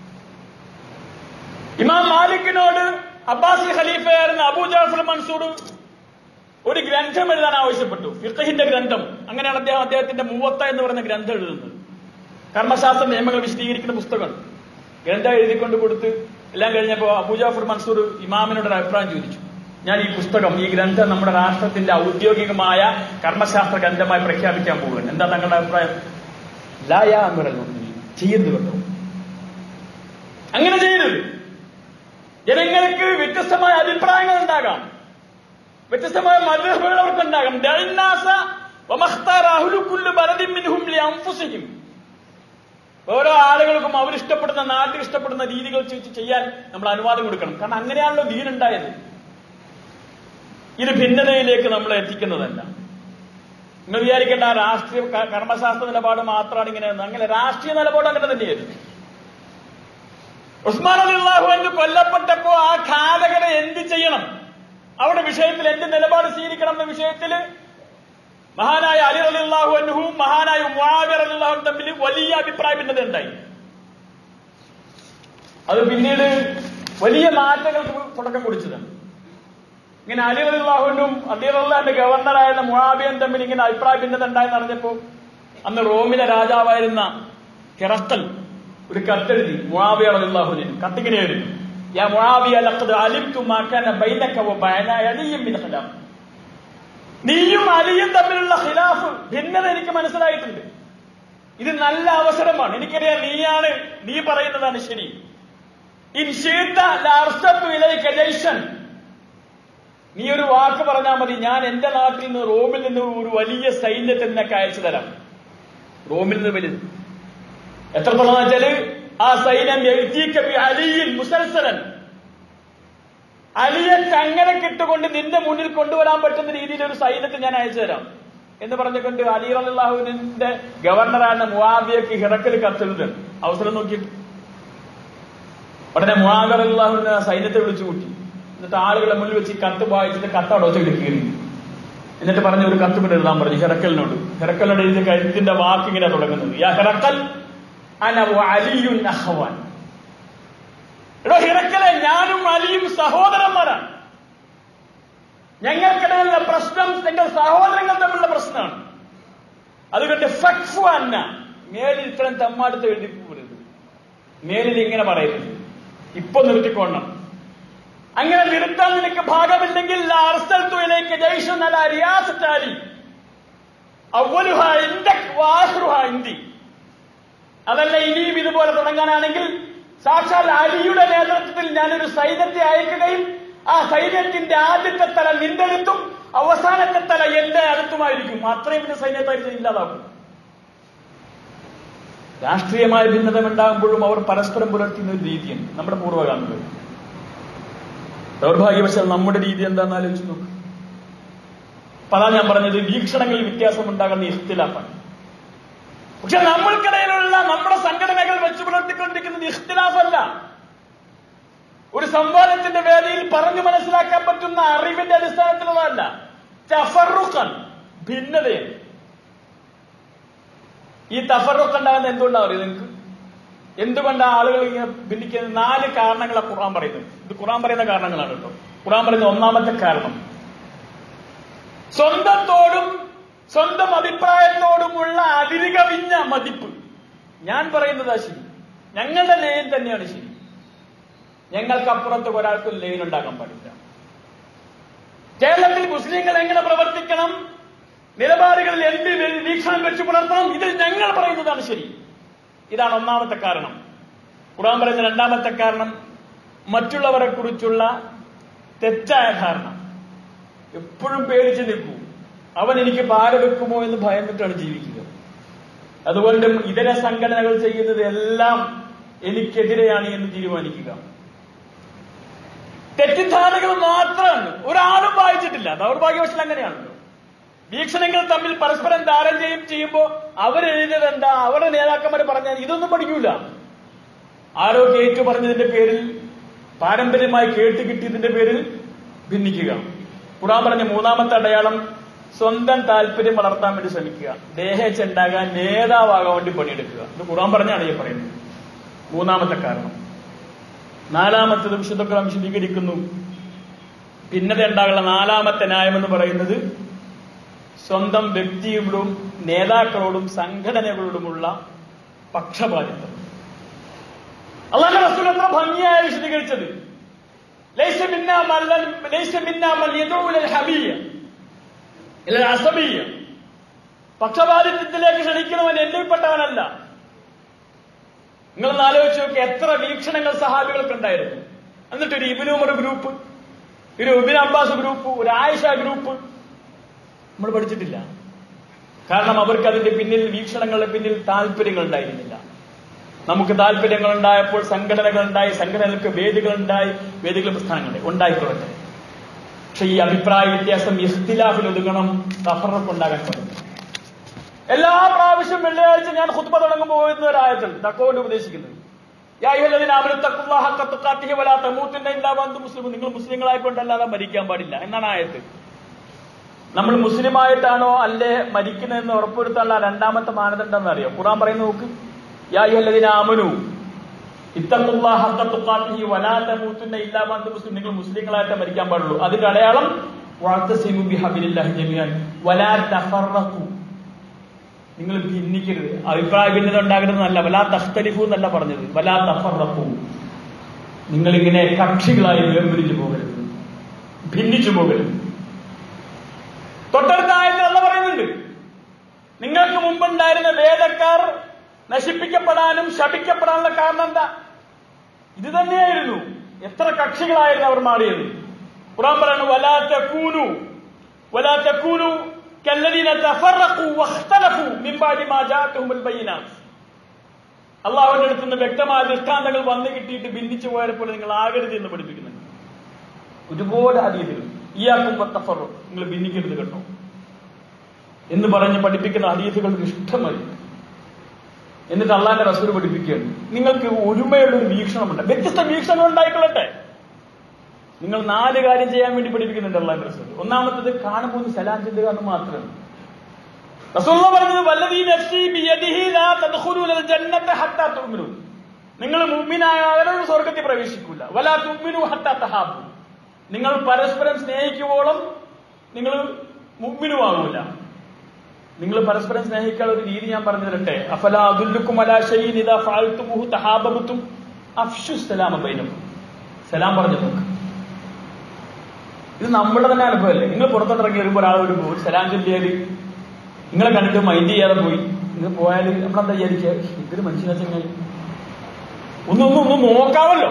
ഇമാം മാലിക്കിനോട് അബ്ബാസി ഖലീഫയായിരുന്ന അബൂ ജാഫർ മൻസൂർ ഒരു ഗ്രന്ഥം എഴുതാൻ ആവശ്യപ്പെട്ടു ഫിഖഹിന്റെ ഗ്രന്ഥം അങ്ങനെയാണ് അദ്ദേഹം അദ്ദേഹത്തിന്റെ മൂവത്ത എന്ന് പറയുന്ന ഗ്രന്ഥം എഴുതുന്നത് കർമ്മശാസ്ത്ര നിയമങ്ങൾ വിശദീകരിക്കുന്ന പുസ്തകമാണ് ഗ്രന്ഥം എഴുതിക്കൊണ്ട് കൊടുത്ത് എല്ലാം കഴിഞ്ഞപ്പോൾ അബൂജാഫർ മൻസൂർ ഇമാമിനോട് ഒരു അഭിപ്രായം ചോദിച്ചു ഞാൻ ഈ പുസ്തകം ഈ ഗ്രന്ഥം നമ്മുടെ രാഷ്ട്രത്തിന്റെ ഔദ്യോഗികമായ കർമ്മശാസ്ത്ര ഗ്രന്ഥമായി പ്രഖ്യാപിക്കാൻ പോവുകയാണ് എന്താ തങ്ങളുടെ അഭിപ്രായം ലായാ അമിറൽ ചെയ്യരുത് കേട്ടോ അങ്ങനെ ചെയ്യരുത് ജനങ്ങൾക്ക് വ്യത്യസ്തമായ അഭിപ്രായങ്ങൾ ഉണ്ടാകാം വ്യത്യസ്തമായ മദ്ഹബുകൾ അവർക്കുണ്ടാകും ദഅന്നാസ വമഖ്താറ അഹ്ലു കുല്ലി ബലദിൻ മിൻഹും ലിഅൻഫുസിഹിം ഓരോ ആളുകൾക്കും അവരിഷ്ടപ്പെടുന്ന നാട്ടിൽ ഇഷ്ടപ്പെടുന്ന രീതികൾ വെച്ച് ചെയ്യാൻ നമ്മൾ അനുവാദം കൊടുക്കണം കാരണം അങ്ങനെയാണല്ലോ ദീൻ ഉണ്ടായത് ഇത് ഭിന്നതയിലേക്ക് നമ്മളെ എത്തിക്കുന്നതല്ല നിങ്ങൾ വിചാരിക്കേണ്ട ആ രാഷ്ട്രീയ ക- കർമ്മശാസ്ത്ര നിലപാട് മാത്രമാണ് ഇങ്ങനെ എന്ന്. അങ്ങനെ രാഷ്ട്രീയ നിലപാട് അങ്ങനെ തന്നെയായിരുന്നു ഉസ്മാൻ അലിള്ളാഹു എന്ന് കൊല്ലപ്പെട്ടപ്പോ ആ ഘാതകനെ എന്ത് ചെയ്യണം അവിടെ വിഷയത്തിൽ എന്ത് നിലപാട് സ്വീകരിക്കണം എന്ന വിഷയത്തിൽ മഹാനായ അലി അലിള്ളാഹു അൻഹുവും മഹാനായ മുആവിർ അലിള്ളാഹും തമ്മിൽ വലിയ അഭിപ്രായ ഭിന്നത ഉണ്ടായി അത് പിന്നീട് വലിയ മാറ്റങ്ങൾക്ക് തുടക്കം കുറിച്ചതാണ് ഇങ്ങനെ അലി അലിള്ളാഹുവിനും അലി അള്ളാഹിന്റെ ഗവർണറായിരുന്ന മുആബിയൻ തമ്മിൽ ഇങ്ങനെ അഭിപ്രായ ഭിന്നത ഉണ്ടായെന്ന് അറിഞ്ഞപ്പോ അന്ന് റോമിലെ രാജാവായിരുന്ന ഹിറക്കൽ ഒരു കത്തെഴുതി മുആവിയ റളിയല്ലാഹുവിന് കത്തിങ്ങനെ എഴുതി യാ മുആവിയ ലഖദ് അലിംതു മാ കാന ബൈനക വ ബൈന അലിയും മിൻ ഖിലാഫ് നീയും അലിയും തമ്മിലുള്ള ഖിലാഫ് ഭിന്നത എനിക്ക് മനസ്സിലായിട്ടുണ്ട് ഇത് നല്ല അവസരമാണ് എനിക്കറിയാം നീയാണ് നീ പറയുന്നതാണ് ശരി ഇൻ ശീത ലഅർസത്തു ഇലൈക ജയ്ഷൻ നീ ഒരു വാക്ക് പറഞ്ഞാൽ മതി ഞാൻ എന്റെ നാട്ടിൽ നിന്ന് റോമിൽ നിന്ന് ഒരു വലിയ സൈന്യത്തെ നിനക്ക് അയച്ചു തരാം റോമിൽ നിന്ന് വലുത് എത്രത്തോളം വെച്ചാല് ആ സൈന്യം യഅ്തീക ബി അലിയിൽ മുസൽസലൻ അലിയെ കങ്ങനെ കിട്ടുകൊണ്ട് നിന്റെ മുന്നിൽ കൊണ്ടുവരാൻ പറ്റുന്ന രീതിയിൽ ഒരു സൈന്യത്തെ ഞാൻ അയച്ചു തരാം എന്ന് പറഞ്ഞുകൊണ്ട് അലി അള്ളാഹുവിന്റെ ഗവർണറാണ് മുവാബിയക്ക് ഹിറക്കൽ കത്തെഴുതൽ അവസരം നോക്കിയിട്ട് ഉടനെ മുവാബിർ അള്ളാഹുവിനെ സൈന്യത്തെ വിളിച്ചു കൂട്ടി എന്നിട്ട് ആളുകളെ മുന്നിൽ വെച്ച് ഈ കത്ത് വായിച്ചിട്ട് കത്ത് അവിടെ വെച്ച് കീറി എന്നിട്ട് പറഞ്ഞു ഒരു കത്ത് കൊണ്ട് എഴുതാൻ പറഞ്ഞു ഹിറക്കലിനോട് ഹിറക്കലിനോട് എഴുതിയ കരുത്തിന്റെ വാക്ക് ഇങ്ങനെ തുടങ്ങുന്നത് യാ ഹിറക്കൽ അന അലിയുൻ അഹ്വാൻ എടോ ഹിറക്കലെ ഞാനും അലിയും സഹോദരന്മാരാണ് ഞങ്ങൾക്കിടയിലുള്ള പ്രശ്നം നിങ്ങൾ സഹോദരങ്ങൾ തമ്മിലുള്ള പ്രശ്നമാണ് അതുകൊണ്ട് ഫക്ഫു അന്ന മേലിൽ ഇത്രയും തമ്മാടുത്ത് എഴുതി പോകരുത് മേലിൽ ഇങ്ങനെ പറയരുത് ഇപ്പൊ നിർത്തിക്കൊള്ളണം അങ്ങനെ നിർത്താൻ നിനക്ക് ഭാഗമില്ലെങ്കിൽ അർസൽത്തുയിലേക്ക് ജയ്ഷൻ അല റിയാസത്താലി അവലുഹ ഇന്ദക് വാഹ്റുഹ ഇന്ദി അതല്ല ഇനിയും ഇതുപോലെ തുടങ്ങാനാണെങ്കിൽ സാക്ഷാൽ അലിയുടെ നേതൃത്വത്തിൽ ഞാനൊരു സൈന്യത്തെ അയക്കുകയും ആ സൈന്യത്തിന്റെ ആദ്യത്തെ തല നിന്റെ അടുത്തും അവസാനത്തെ തല എന്റെ അടുത്തുമായിരിക്കും അത്രയും വലിയ സൈന്യത്തായിരിക്കും ഇല്ലാതാക്കും രാഷ്ട്രീയമായ ഭിന്നത ഉണ്ടാകുമ്പോഴും അവർ പരസ്പരം പുലർത്തുന്ന ഒരു രീതിയാണ് നമ്മുടെ പൂർവ്വഗാമികൾ ദൗർഭാഗ്യവശാൽ നമ്മുടെ രീതി എന്താണെന്ന് ആലോചിച്ച് നോക്ക് അപ്പൊ അതാ ഞാൻ പറഞ്ഞത് വീക്ഷണങ്ങളിൽ വ്യത്യാസം ഉണ്ടാകുന്ന ഇഖ്തിലാഫാണ് പക്ഷെ നമ്മൾക്കിടയിലുള്ള നമ്മുടെ സംഘടനകൾ വെച്ച് പുലർത്തിക്കൊണ്ടിരിക്കുന്നത് ഇഖ്തിലാഫല്ല ഒരു സംവാദത്തിന്റെ വേദിയിൽ പറഞ്ഞു മനസ്സിലാക്കാൻ പറ്റുന്ന അറിവിന്റെ അടിസ്ഥാനത്തിലുള്ളതല്ല തഫറുഖൻ ഭിന്നതയാണ് ഈ തഫറുഖ് ഉണ്ടാകുന്ന എന്തുകൊണ്ടാണ് അറിയോ നിങ്ങൾക്ക് എന്തുകൊണ്ടാണ് ആളുകൾ ഇങ്ങനെ ഭിന്നിക്കുന്ന നാല് കാരണങ്ങളാണ് ഖുർആൻ പറയുന്നത് ഇത് ഖുർആൻ പറയുന്ന കാരണങ്ങളാണ് കേട്ടോ ഖുർആൻ പറയുന്ന ഒന്നാമത്തെ കാരണം സ്വന്തത്തോടും സ്വന്തം അഭിപ്രായത്തോടുമുള്ള അതിരുകവിഞ്ഞ മതിപ്പ് ഞാൻ പറയുന്നതാ ശരി ഞങ്ങളുടെ ലൈൻ തന്നെയാണ് ശരി ഞങ്ങൾക്കപ്പുറത്ത് ഒരാൾക്കും ലൈൻ ഉണ്ടാക്കാൻ പാടില്ല കേരളത്തിൽ മുസ്ലിങ്ങൾ എങ്ങനെ പ്രവർത്തിക്കണം നിലപാടുകളിൽ എന്ത് വീക്ഷണം വെച്ച് പുലർത്തണം ഇതിൽ ഞങ്ങൾ പറയുന്നതാണ് ശരി ഇതാണ് ഒന്നാമത്തെ കാരണം ഖുർആൻ പറയുന്ന രണ്ടാമത്തെ കാരണം മറ്റുള്ളവരെ കുറിച്ചുള്ള തെറ്റായ ധാരണ എപ്പോഴും പേടിച്ച് നിൽക്കൂ അവൻ എനിക്ക് പാര വെക്കുമോ എന്ന് ഭയന്നിട്ടാണ് ജീവിക്കുക അതുകൊണ്ടും ഇതര സംഘടനകൾ ചെയ്യുന്നത് എല്ലാം എനിക്കെതിരെയാണ് എന്ന് തീരുമാനിക്കുക തെറ്റിദ്ധാരണകൾ മാത്രമാണ് ഒരാളും വായിച്ചിട്ടില്ല ദൗർഭാഗ്യവശാൽ അങ്ങനെയാണല്ലോ വീക്ഷണങ്ങൾ തമ്മിൽ പരസ്പരം താരതമ്യം ചെയ്യുമ്പോൾ അവരെഴുതിയത് എന്താ അവരുടെ നേതാക്കന്മാർ പറഞ്ഞാൽ ഇതൊന്നും പഠിക്കൂല ആരോ കേട്ടു പറഞ്ഞതിന്റെ പേരിൽ പാരമ്പര്യമായി കേട്ട് കിട്ടിയതിന്റെ പേരിൽ ഭിന്നിക്കുക ഖുറാൻ പറഞ്ഞ മൂന്നാമത്തെ അടയാളം സ്വന്തം താല്പര്യം വളർത്താൻ വേണ്ടി ശ്രമിക്കുക ദേഹേച്ഛ ഉണ്ടാകാൻ നേതാവാകാൻ വേണ്ടി പണിയെടുക്കുക ഇത് ഖുറാൻ പറഞ്ഞാണ് ഈ പറയുന്നത് മൂന്നാമത്തെ കാരണം നാലാമത്തത് വിശുദ്ധ ഖുറാൻ വിശദീകരിക്കുന്നു ഭിന്നത ഉണ്ടാകുന്ന നാലാമത്തെ ന്യായം എന്ന് പറയുന്നത് സ്വന്തം വ്യക്തിയോടും നേതാക്കളോടും സംഘടനകളോടുമുള്ള പക്ഷപാതിത്വം അള്ളാഹ് റസൂൽ എത്ര ഭംഗിയായി വിശദീകരിച്ചത് ലൈസ മിന്നാ മല്ലൻ ലൈസ മിന്നാ മൻ യദഉ ഇലൽ ഹബിയ ഇലൽ അസബിയ പക്ഷപാതിത്വത്തിലേക്ക് ക്ഷണിക്കുന്നവൻ എന്നിൽപ്പെട്ടവനല്ല നിങ്ങളൊന്ന് ആലോചിച്ച് നോക്കി എത്ര വീക്ഷണങ്ങൾ സഹാബികൾക്ക് ഉണ്ടായിരുന്നു എന്നിട്ട് ഒരു ഇബിനുമർ ഗ്രൂപ്പ് ഒരു ഉബിൻ അബ്ബാസ് ഗ്രൂപ്പ് ഒരു ആയിഷ ഗ്രൂപ്പ് നമ്മൾ പഠിച്ചിട്ടില്ല കാരണം അവർക്ക് അതിന്റെ പിന്നിൽ വീക്ഷണങ്ങളുടെ പിന്നിൽ താല്പര്യങ്ങൾ ഉണ്ടായിരുന്നില്ല നമുക്ക് താല്പര്യങ്ങൾ ഉണ്ടായപ്പോൾ സംഘടനകൾ ഉണ്ടായി സംഘടനകൾക്ക് വേദികൾ ഉണ്ടായി വേദികൾ പ്രസ്ഥാനങ്ങൾ ഉണ്ടായിക്കൊള്ളട്ടെ പക്ഷെ ഈ അഭിപ്രായ വ്യത്യാസം ഇഖ്തിലാഫിൽ ഒതുങ്ങണം തഫറക്ക് ഉണ്ടാകാൻ പാടില്ല എല്ലാ പ്രാവശ്യം വെള്ളിയാഴ്ച ഞാൻ ഖുത്ബ തുടങ്ങുമ്പോൾ പോയിരുന്ന ഒരായത്തിൽ തക്കോണ്ട് ഉപദേശിക്കുന്നത് യാ അയ്യുഹല്ലദീന ആമനു തഖുല്ലാഹ ഹഖ തുഖാത്തിഹി വലാ തമൂതുന്ന ഇല്ലാ വഅൻതും മുസ്ലിമൂൻ നിങ്ങൾ മുസ്ലിങ്ങളായിക്കൊണ്ടല്ലാതെ മരിക്കാൻ പാടില്ല എന്നാണ് ആയത്ത് നമ്മൾ മുസ്ലിമായിട്ടാണോ അല്ലേ മരിക്കുന്നതെന്ന് ഉറപ്പുവരുത്താനുള്ള രണ്ടാമത്തെ മാനദണ്ഡം എന്നറിയോ ഖുറാൻ പറയുന്ന നോക്ക് യാ അയ്യുഹല്ലദീന ആമനു ഇത്തഖുല്ലാഹ ഹഖ തുഖാത്തിഹി വലാ തമൂതുന്ന ഇല്ലാ വഅൻതും മുസ്ലിം നിങ്ങൾ മുസ്ലിങ്ങളായിട്ട് മരിക്കാൻ പാടുള്ളൂ അതിന്റെ അടയാളം വഅതസിമു ബിഹബിലില്ലാഹി ജമീഅൻ വലാ തഫറഖു നിങ്ങൾ ഭിന്നിക്കരുത് അഭിപ്രായ ഭിന്നത ഉണ്ടാകരുതെന്നല്ല വലാ തഖ്തലിഫു എന്നല്ല പറഞ്ഞത് വലാ തഫറഖു നിങ്ങൾ ഇങ്ങനെ കക്ഷികളായി വേർപിരിഞ്ഞു പോകരുത് ഭിന്നിച്ചു പോകരുത് തൊട്ടടുത്ത ആയത്തിൽ അല്ല പറയുന്നുണ്ട് നിങ്ങൾക്ക് മുമ്പുണ്ടായിരുന്ന വേദക്കാർ നശിപ്പിക്കപ്പെടാനും ശപിക്കപ്പെടാനുള്ള കാരണം എന്താ ഇത് തന്നെയായിരുന്നു എത്ര കക്ഷികളായിരുന്നു അവർ മാറിയത് ഖുറാൻ പറയുന്നു വലാ തകൂനു വലാ തകൂനു കല്ലദീന തഫറഖു വഖ്തലഫു മിൻ ബഅദി മാ ജാഅതുഹുൽ ബയ്യിനാത്ത് അള്ളാഹുവിന്റെ അടുത്ത് നിന്ന് വ്യക്തമായ ദൃഷ്ടാന്തങ്ങൾ വന്നു കിട്ടിയിട്ട് ഭിന്നിച്ചു പോയപ്പോൾ നിങ്ങൾ ആകരുത് എന്ന് പഠിപ്പിക്കുന്നുണ്ട് ഒരുപാട് ഹദീസുകൾ ഇയാക്കും തഫറു നിങ്ങൾ ഭിന്നിക്കരുത് കേട്ടോ എന്ന് പറഞ്ഞ് പഠിപ്പിക്കുന്ന ഹദീസുകൾ ഇഷ്ടമായി എന്നിട്ട് അള്ളാന്റെ റസൂൽ പഠിപ്പിക്കുകയാണ് നിങ്ങൾക്ക് ഒരുമയുള്ള ഒരു വീക്ഷണമുണ്ട് വ്യത്യസ്ത വീക്ഷണം ഉണ്ടായിക്കൊള്ളട്ടെ നിങ്ങൾ നാല് കാര്യം ചെയ്യാൻ വേണ്ടി പഠിപ്പിക്കുന്നുണ്ട് അള്ളാന്റെ റസൂൽ ഒന്നാമത്തത് കാണുമ്പോൾ ഒന്ന് സലാം ചെല്ലുക എന്ന് മാത്രമാണ് റസൂള്ള പറഞ്ഞത് വല്ലതീ നഫ്സി ബിയദിഹി ലാ തദ്ഖുലൂൽ ജന്നത ഹത്താ തുഅ്മിനു നിങ്ങൾ മുഅ്മിനായാലും സ്വർഗ്ഗത്തിൽ പ്രവേശിക്കൂല വലാ തുഅ്മിനു ഹത്താ തഹാബു നിങ്ങൾ പരസ്പരം സ്നേഹിക്കുവോളം നിങ്ങൾ മുഅ്മിനുമാകൂല നിങ്ങൾ പരസ്പരം സ്നേഹിക്കാനുള്ള ഒരു രീതി ഞാൻ പറഞ്ഞു തരട്ടെ അഫല അദുല്ലുക്കും അലാ ഷൈഇൻ ഇദാ ഫഅൽതുമുഹു തഹാബബതും അഫ്ഷു സലാമ ബൈനക്കും സലാം പറഞ്ഞു നോക്ക് ഇത് നമ്മുടെ തന്നെ അനുഭവമല്ലേ നിങ്ങൾ പുറത്തോട്ടിറങ്ങി വരുമ്പോൾ ഒരാൾ ഒരു ഒരു സലാം ചൊല്ലിയാല് നിങ്ങളെ കണ്ടിട്ട് മൈൻഡ് ചെയ്യാതെ പോയി നിങ്ങൾ പോയാൽ നമ്മളെന്താ വിചാരിക്കുക ഇതൊരു മനുഷ്യനെ ചെങ്ങായി ഒന്ന് ഒന്ന് ഒന്ന് നോക്കാമല്ലോ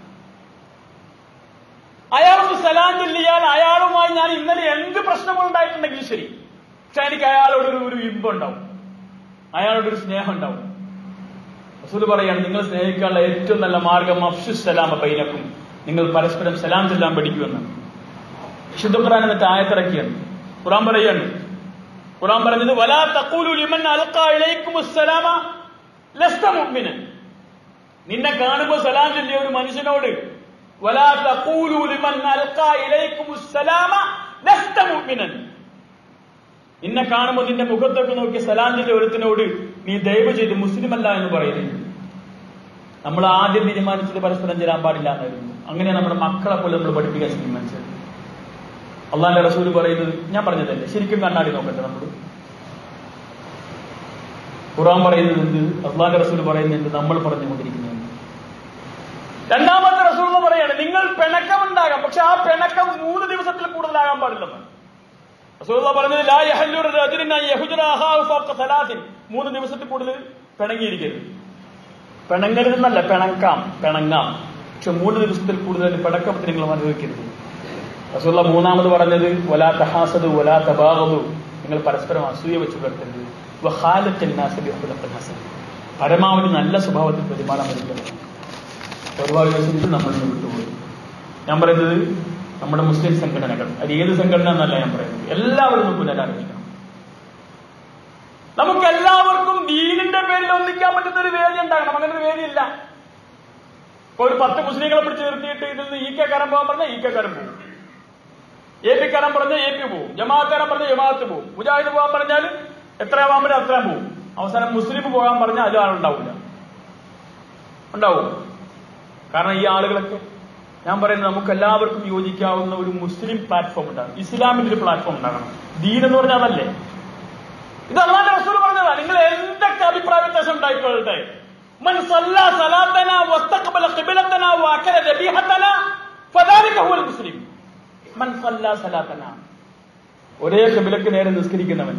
അയാളൊന്ന് സലാം ചൊല്ലിയാൽ അയാളുമായി ഞാൻ ഇന്നലെ എന്ത് പ്രശ്നങ്ങൾ ഉണ്ടായിട്ടുണ്ടെങ്കിലും ശരി പക്ഷെ എനിക്ക് അയാളോട് ഒരു ഒരു ഇമ്പം ഉണ്ടാവും അയാളോട് ഒരു സ്നേഹം ഉണ്ടാവും റസൂൽ പറയാണ് നിങ്ങൾ സ്നേഹിക്കാനുള്ള ഏറ്റവും നല്ല മാർഗം അഫ്ഷു സലാമ ബൈനക്കും നിങ്ങൾ പരസ്പരം സലാം ചെല്ലാൻ പഠിക്കുമെന്ന് വിശുദ്ധ ഖുറാൻ എന്നിട്ട് ആയത്തിറക്കിയാണ് ഖുറാൻ പറയാണ് ഖുറാൻ പറഞ്ഞത് വലാ തഖൂലു ലിമൻ അൽഖാ ഇലൈക്കുമുസ് സലാമ ലസ്ത മുഅ്മിനൻ നിന്നെ കാണുമ്പോൾ സലാം ചൊല്ലിയ ഒരു മനുഷ്യനോട് വലാ തഖൂലു ലിമൻ അൽഖാ ഇലൈക്കുമുസ് സലാമ ലസ്ത മുഅ്മിനൻ നിന്നെ കാണുമ്പോൾ നിന്റെ മുഖത്തൊക്കെ നോക്കി സലാം ചൊല്ലിയ ഒരുത്തിനോട് നീ ദയവ് ചെയ്ത് മുസ്ലിം അല്ല എന്ന് പറയുന്നത് നമ്മൾ ആദ്യം തീരുമാനിച്ചത് പരസ്പരം ചേരാൻ പാടില്ല എന്നായിരുന്നു അങ്ങനെ നമ്മുടെ മക്കളെ പോലെ നമ്മൾ പഠിപ്പിക്കാൻ തീരുമാനിച്ചത് അള്ളാന്റെ റസൂൽ പറയുന്നത് ഞാൻ പറഞ്ഞതല്ലേ ശരിക്കും കണ്ണാടി നോക്കട്ടെ നമ്മൾ ഖുറാൻ പറയുന്നത് എന്ത് അള്ളാന്റെ റസൂൽ പറയുന്നത് എന്ത് നമ്മൾ പറഞ്ഞുകൊണ്ടിരിക്കുന്നത് രണ്ടാമത്തെ റസൂൽ എന്ന് പറയാണ് നിങ്ങൾ പിണക്കം ഉണ്ടാകാം പക്ഷെ ആ പിണക്കം മൂന്ന് ദിവസത്തിൽ കൂടുതലാകാൻ പാടില്ലെന്ന് റസൂൽ പറഞ്ഞത് ലാ യഹല്ലു റജുലിൻ അൻ യഹ്ജുറ അഖാഹു ഫൗക സലാസിൻ മൂന്ന് ദിവസത്തിൽ കൂടുതൽ പിണങ്ങിയിരിക്കരുത് പിണങ്ങരുതെന്നല്ല പിണക്കാം പിണങ്ങാം പക്ഷെ മൂന്ന് ദിവസത്തിൽ കൂടുതൽ പിണക്കത്തിന് നിങ്ങൾ അനുഭവിക്കരുത് റസൂള്ള മൂന്നാമത് പറഞ്ഞത് വലാ തഹാസദ് വലാ തബാഗദു നിങ്ങൾ പരസ്പരം അസൂയ വെച്ച് പുലർത്തരുത് വഖാലത്തിൽ നാസ ബിഖുലഖിൽ ഹസൻ പരമാവധി നല്ല സ്വഭാവത്തിൽ പെരുമാറാൻ പഠിക്കണം ഒരുപാട് ദിവസം ഇത് നമ്മൾ നിന്ന് വിട്ടുപോയി ഞാൻ പറയുന്നത് നമ്മുടെ മുസ്ലിം സംഘടനകൾ അത് ഏത് സംഘടന എന്നല്ല ഞാൻ പറയുന്നത് എല്ലാവരും പുനരാരംഭിക്കണം നമുക്ക് എല്ലാവർക്കും ദീനിന്റെ പേരിൽ ഒന്നിക്കാൻ പറ്റുന്ന ഒരു വേദി ഉണ്ടാകണം അങ്ങനെ ഒരു വേദിയില്ല ഇപ്പൊ ഒരു പത്ത് മുസ്ലിങ്ങളെ പിടിച്ച് നിർത്തിയിട്ട് ഇതിൽ നിന്ന് ഈ കെ കരം പോകാൻ പറഞ്ഞാൽ ഈ കെ കരം പോകും എ പി കരം പറഞ്ഞാൽ എ പി പോകും ജമാഅക്കാരൻ പറഞ്ഞാൽ ജമാഅത്ത് പോകും മുജാഹിദ് പോകാൻ പറഞ്ഞാൽ എത്രയാവാൻ പറ്റും അത്രയും പോകും അവസാനം മുസ്ലിം പോകാൻ പറഞ്ഞാൽ അത് ആളുണ്ടാവില്ല ഉണ്ടാവും കാരണം ഈ ആളുകളൊക്കെ ഞാൻ പറയുന്നത് നമുക്ക് എല്ലാവർക്കും യോജിക്കാവുന്ന ഒരു മുസ്ലിം പ്ലാറ്റ്ഫോം ഉണ്ടാകും ഇസ്ലാമിന്റെ ഒരു പ്ലാറ്റ്ഫോം ഉണ്ടാകണം ദീൻ എന്ന് പറഞ്ഞാൽ അതല്ലേ ഇത് അള്ളാന്റെ റസൂൽ പറഞ്ഞതാ നിങ്ങൾ എന്തൊക്കെ അഭിപ്രായ വ്യത്യാസം ഉണ്ടായിക്കൊള്ളട്ടെ മൻ സല്ലാ സലാത്തന വസ്തഖബല ഖിബ്ലതന വഅകല ദബീഹതന ഫദാലിക ഹുവൽ മുസ്ലിം മൻ സല്ലാ സലാത്തന ഒരേ ഖിബ്ലക്ക് നേരെ നിസ്കരിക്കുന്നവൻ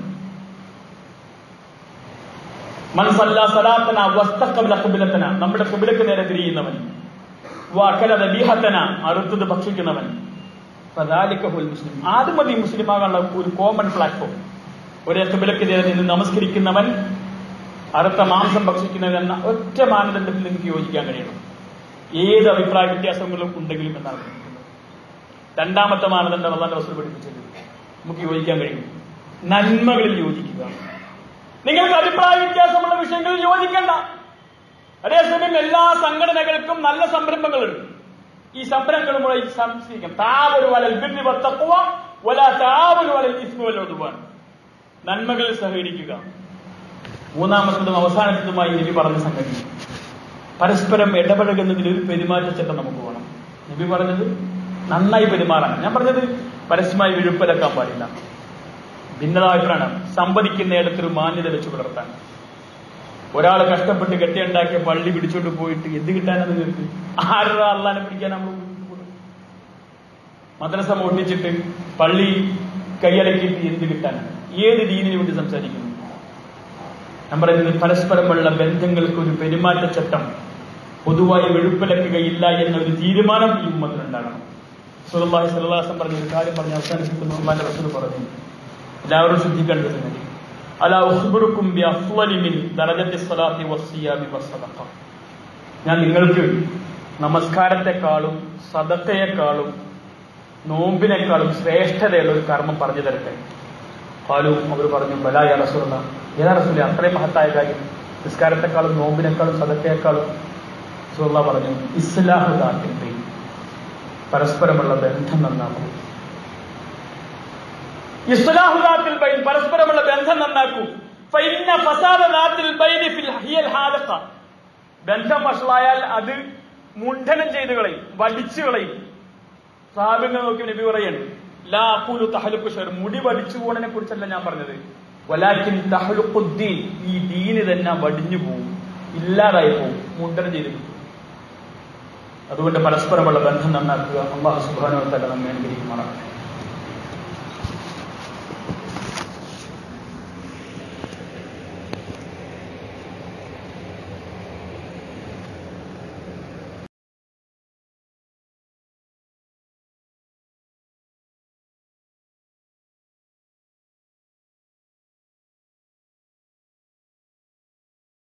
മൻ സല്ലാ സലാത്തന വസ്തഖബല ഖിബ്ലതന നമ്മുടെ ഖിബ്ലക്ക് നേരെ തിരിയുന്നവൻ വഅകല ദബീഹതന അറുത്തത് ഭക്ഷിക്കുന്നവൻ ഫദാലിക്കഹുൽ മുസ്ലിം ആദ്യം മതി മുസ്ലിം ആകാനുള്ള ഒരു കോമൺ പ്ലാറ്റ്ഫോം ഒരേ കിബിലക്കെതിരെ നിന്ന് നമസ്കരിക്കുന്നവൻ അടുത്ത മാംസം ഭക്ഷിക്കുന്നവൻ എന്ന ഒറ്റ മാനദണ്ഡത്തിൽ നിങ്ങൾക്ക് യോജിക്കാൻ കഴിയണം ഏത് അഭിപ്രായ വ്യത്യാസങ്ങളും ഉണ്ടെങ്കിലും എന്നാണ് പറഞ്ഞിരിക്കുന്നത് രണ്ടാമത്തെ മാനദണ്ഡം അള്ളാന്റെ വസ്തു പഠിപ്പിച്ചത് നമുക്ക് യോജിക്കാൻ കഴിയും നന്മകളിൽ യോജിക്കുക നിങ്ങൾക്ക് അഭിപ്രായ വ്യത്യാസമുള്ള വിഷയങ്ങളിൽ യോജിക്കണ്ട അതേസമയം എല്ലാ സംഘടനകൾക്കും നല്ല സംരംഭങ്ങളുണ്ട് ഈ സംരംഭങ്ങളുമായി സംശയിക്കാം താവൊരു വലൽ ബിന്നി വത്തക്കുവ വല താവൊരു വലൽ ഇസ്മുവലോതുവാൻ നന്മകളിൽ സഹകരിക്കുക മൂന്നാമത്തതും അവസാനത്തതുമായി നബി പറഞ്ഞ സംഗതി പരസ്പരം ഇടപഴകുന്നതിൽ ഒരു പെരുമാറ്റച്ചട്ടം നമുക്ക് വേണം നബി പറഞ്ഞത് നന്നായി പെരുമാറാൻ ഞാൻ പറഞ്ഞത് പരസ്യമായി വിഴുപ്പലക്കാൻ പാടില്ല ഭിന്നതാഭിപ്രായം സമ്പദിക്കുന്നിടത്തൊരു മാന്യത വെച്ച് പുലർത്താൻ ഒരാൾ കഷ്ടപ്പെട്ട് കെട്ടിയുണ്ടാക്കിയ പള്ളി പിടിച്ചോണ്ട് പോയിട്ട് എന്ത് കിട്ടാനാ നിങ്ങൾക്ക് ആരുടെ അള്ളാനെ പിടിക്കാൻ നമ്മൾ മദ്രസ മോട്ടിച്ചിട്ട് പള്ളി കൈയടക്കിയിട്ട് എന്ത് കിട്ടാനാണ് ഏത് രീതിയിൽ വേണ്ടി സംസാരിക്കുന്നു ഞാൻ പറയുന്നത് പരസ്പരമുള്ള ബന്ധങ്ങൾക്ക് ഒരു പെരുമാറ്റച്ചട്ടം പൊതുവായി വെളുപ്പിലക്കുകയില്ല എന്ന ഒരു തീരുമാനം ഈ ഉമ്മത്തിനുണ്ടാകണം സുലഭായി സലഹാസം പറഞ്ഞ ഒരു കാര്യം പറഞ്ഞ് അവസാനിപ്പിക്കുന്നു അള്ളാന്റെ റസൂൽ പറഞ്ഞു എല്ലാവരും ശ്രദ്ധിക്കേണ്ട സംഗതി അലാ ഉഖ്ബിറുക്കും ബി അഫ്ളലി മിൻ ദറജത്തി സ്വലാത്തി വസ്സിയാമി വസ്സദഖ ഞാൻ നിങ്ങൾക്ക് നമസ്കാരത്തെക്കാളും സദക്കയെക്കാളും നോമ്പിനേക്കാളും ശ്രേഷ്ഠതയുള്ള ഒരു കർമ്മം പറഞ്ഞു തരട്ടെ പാലു അവർ പറഞ്ഞു ബലായ റസൂല ഏതാ റസൂല അത്രയും മഹത്തായ കാര്യം നിസ്കാരത്തെക്കാളും നോമ്പിനേക്കാളും സദക്കയെക്കാളും റസൂല പറഞ്ഞു ഇസ്ലാഹു ദാത്തിന്റെ പരസ്പരമുള്ള ബന്ധം നന്നാക്കും ഇസ്ലാഹുദാത്തിൽ ബൈൻ പരസ്പരമുള്ള ബന്ധം നന്നാക്കൂ ഫൈന്ന ഫസാദാത്തിൽ ബൈനി ഫിൽ ഹിയൽ ഹാദഖ ബന്ധം വഷളായാൽ അത് മുണ്ഡനം ചെയ്ത് കളയും വടിച്ചു കളയും സാബിനെ നോക്കി നബി പറയാണ് ലാ അഖൂലു തഹലുക്കു ഷർ മുടി വടിച്ചു പോണതിനെ കുറിച്ചല്ല ഞാൻ പറഞ്ഞത് വലാക്കിൻ തഹലുക്കുദ്ദീൻ ഈ ദീന് തന്നെ വടിഞ്ഞു പോവും ഇല്ലാതായി പോവും മുണ്ടനം ചെയ്ത് കിട്ടും അതുകൊണ്ട് പരസ്പരമുള്ള ബന്ധം നന്നാക്കുക അള്ളാഹു സുബാനോ തല നമ്മെ അനുഗ്രഹിക്കുമാറാണ്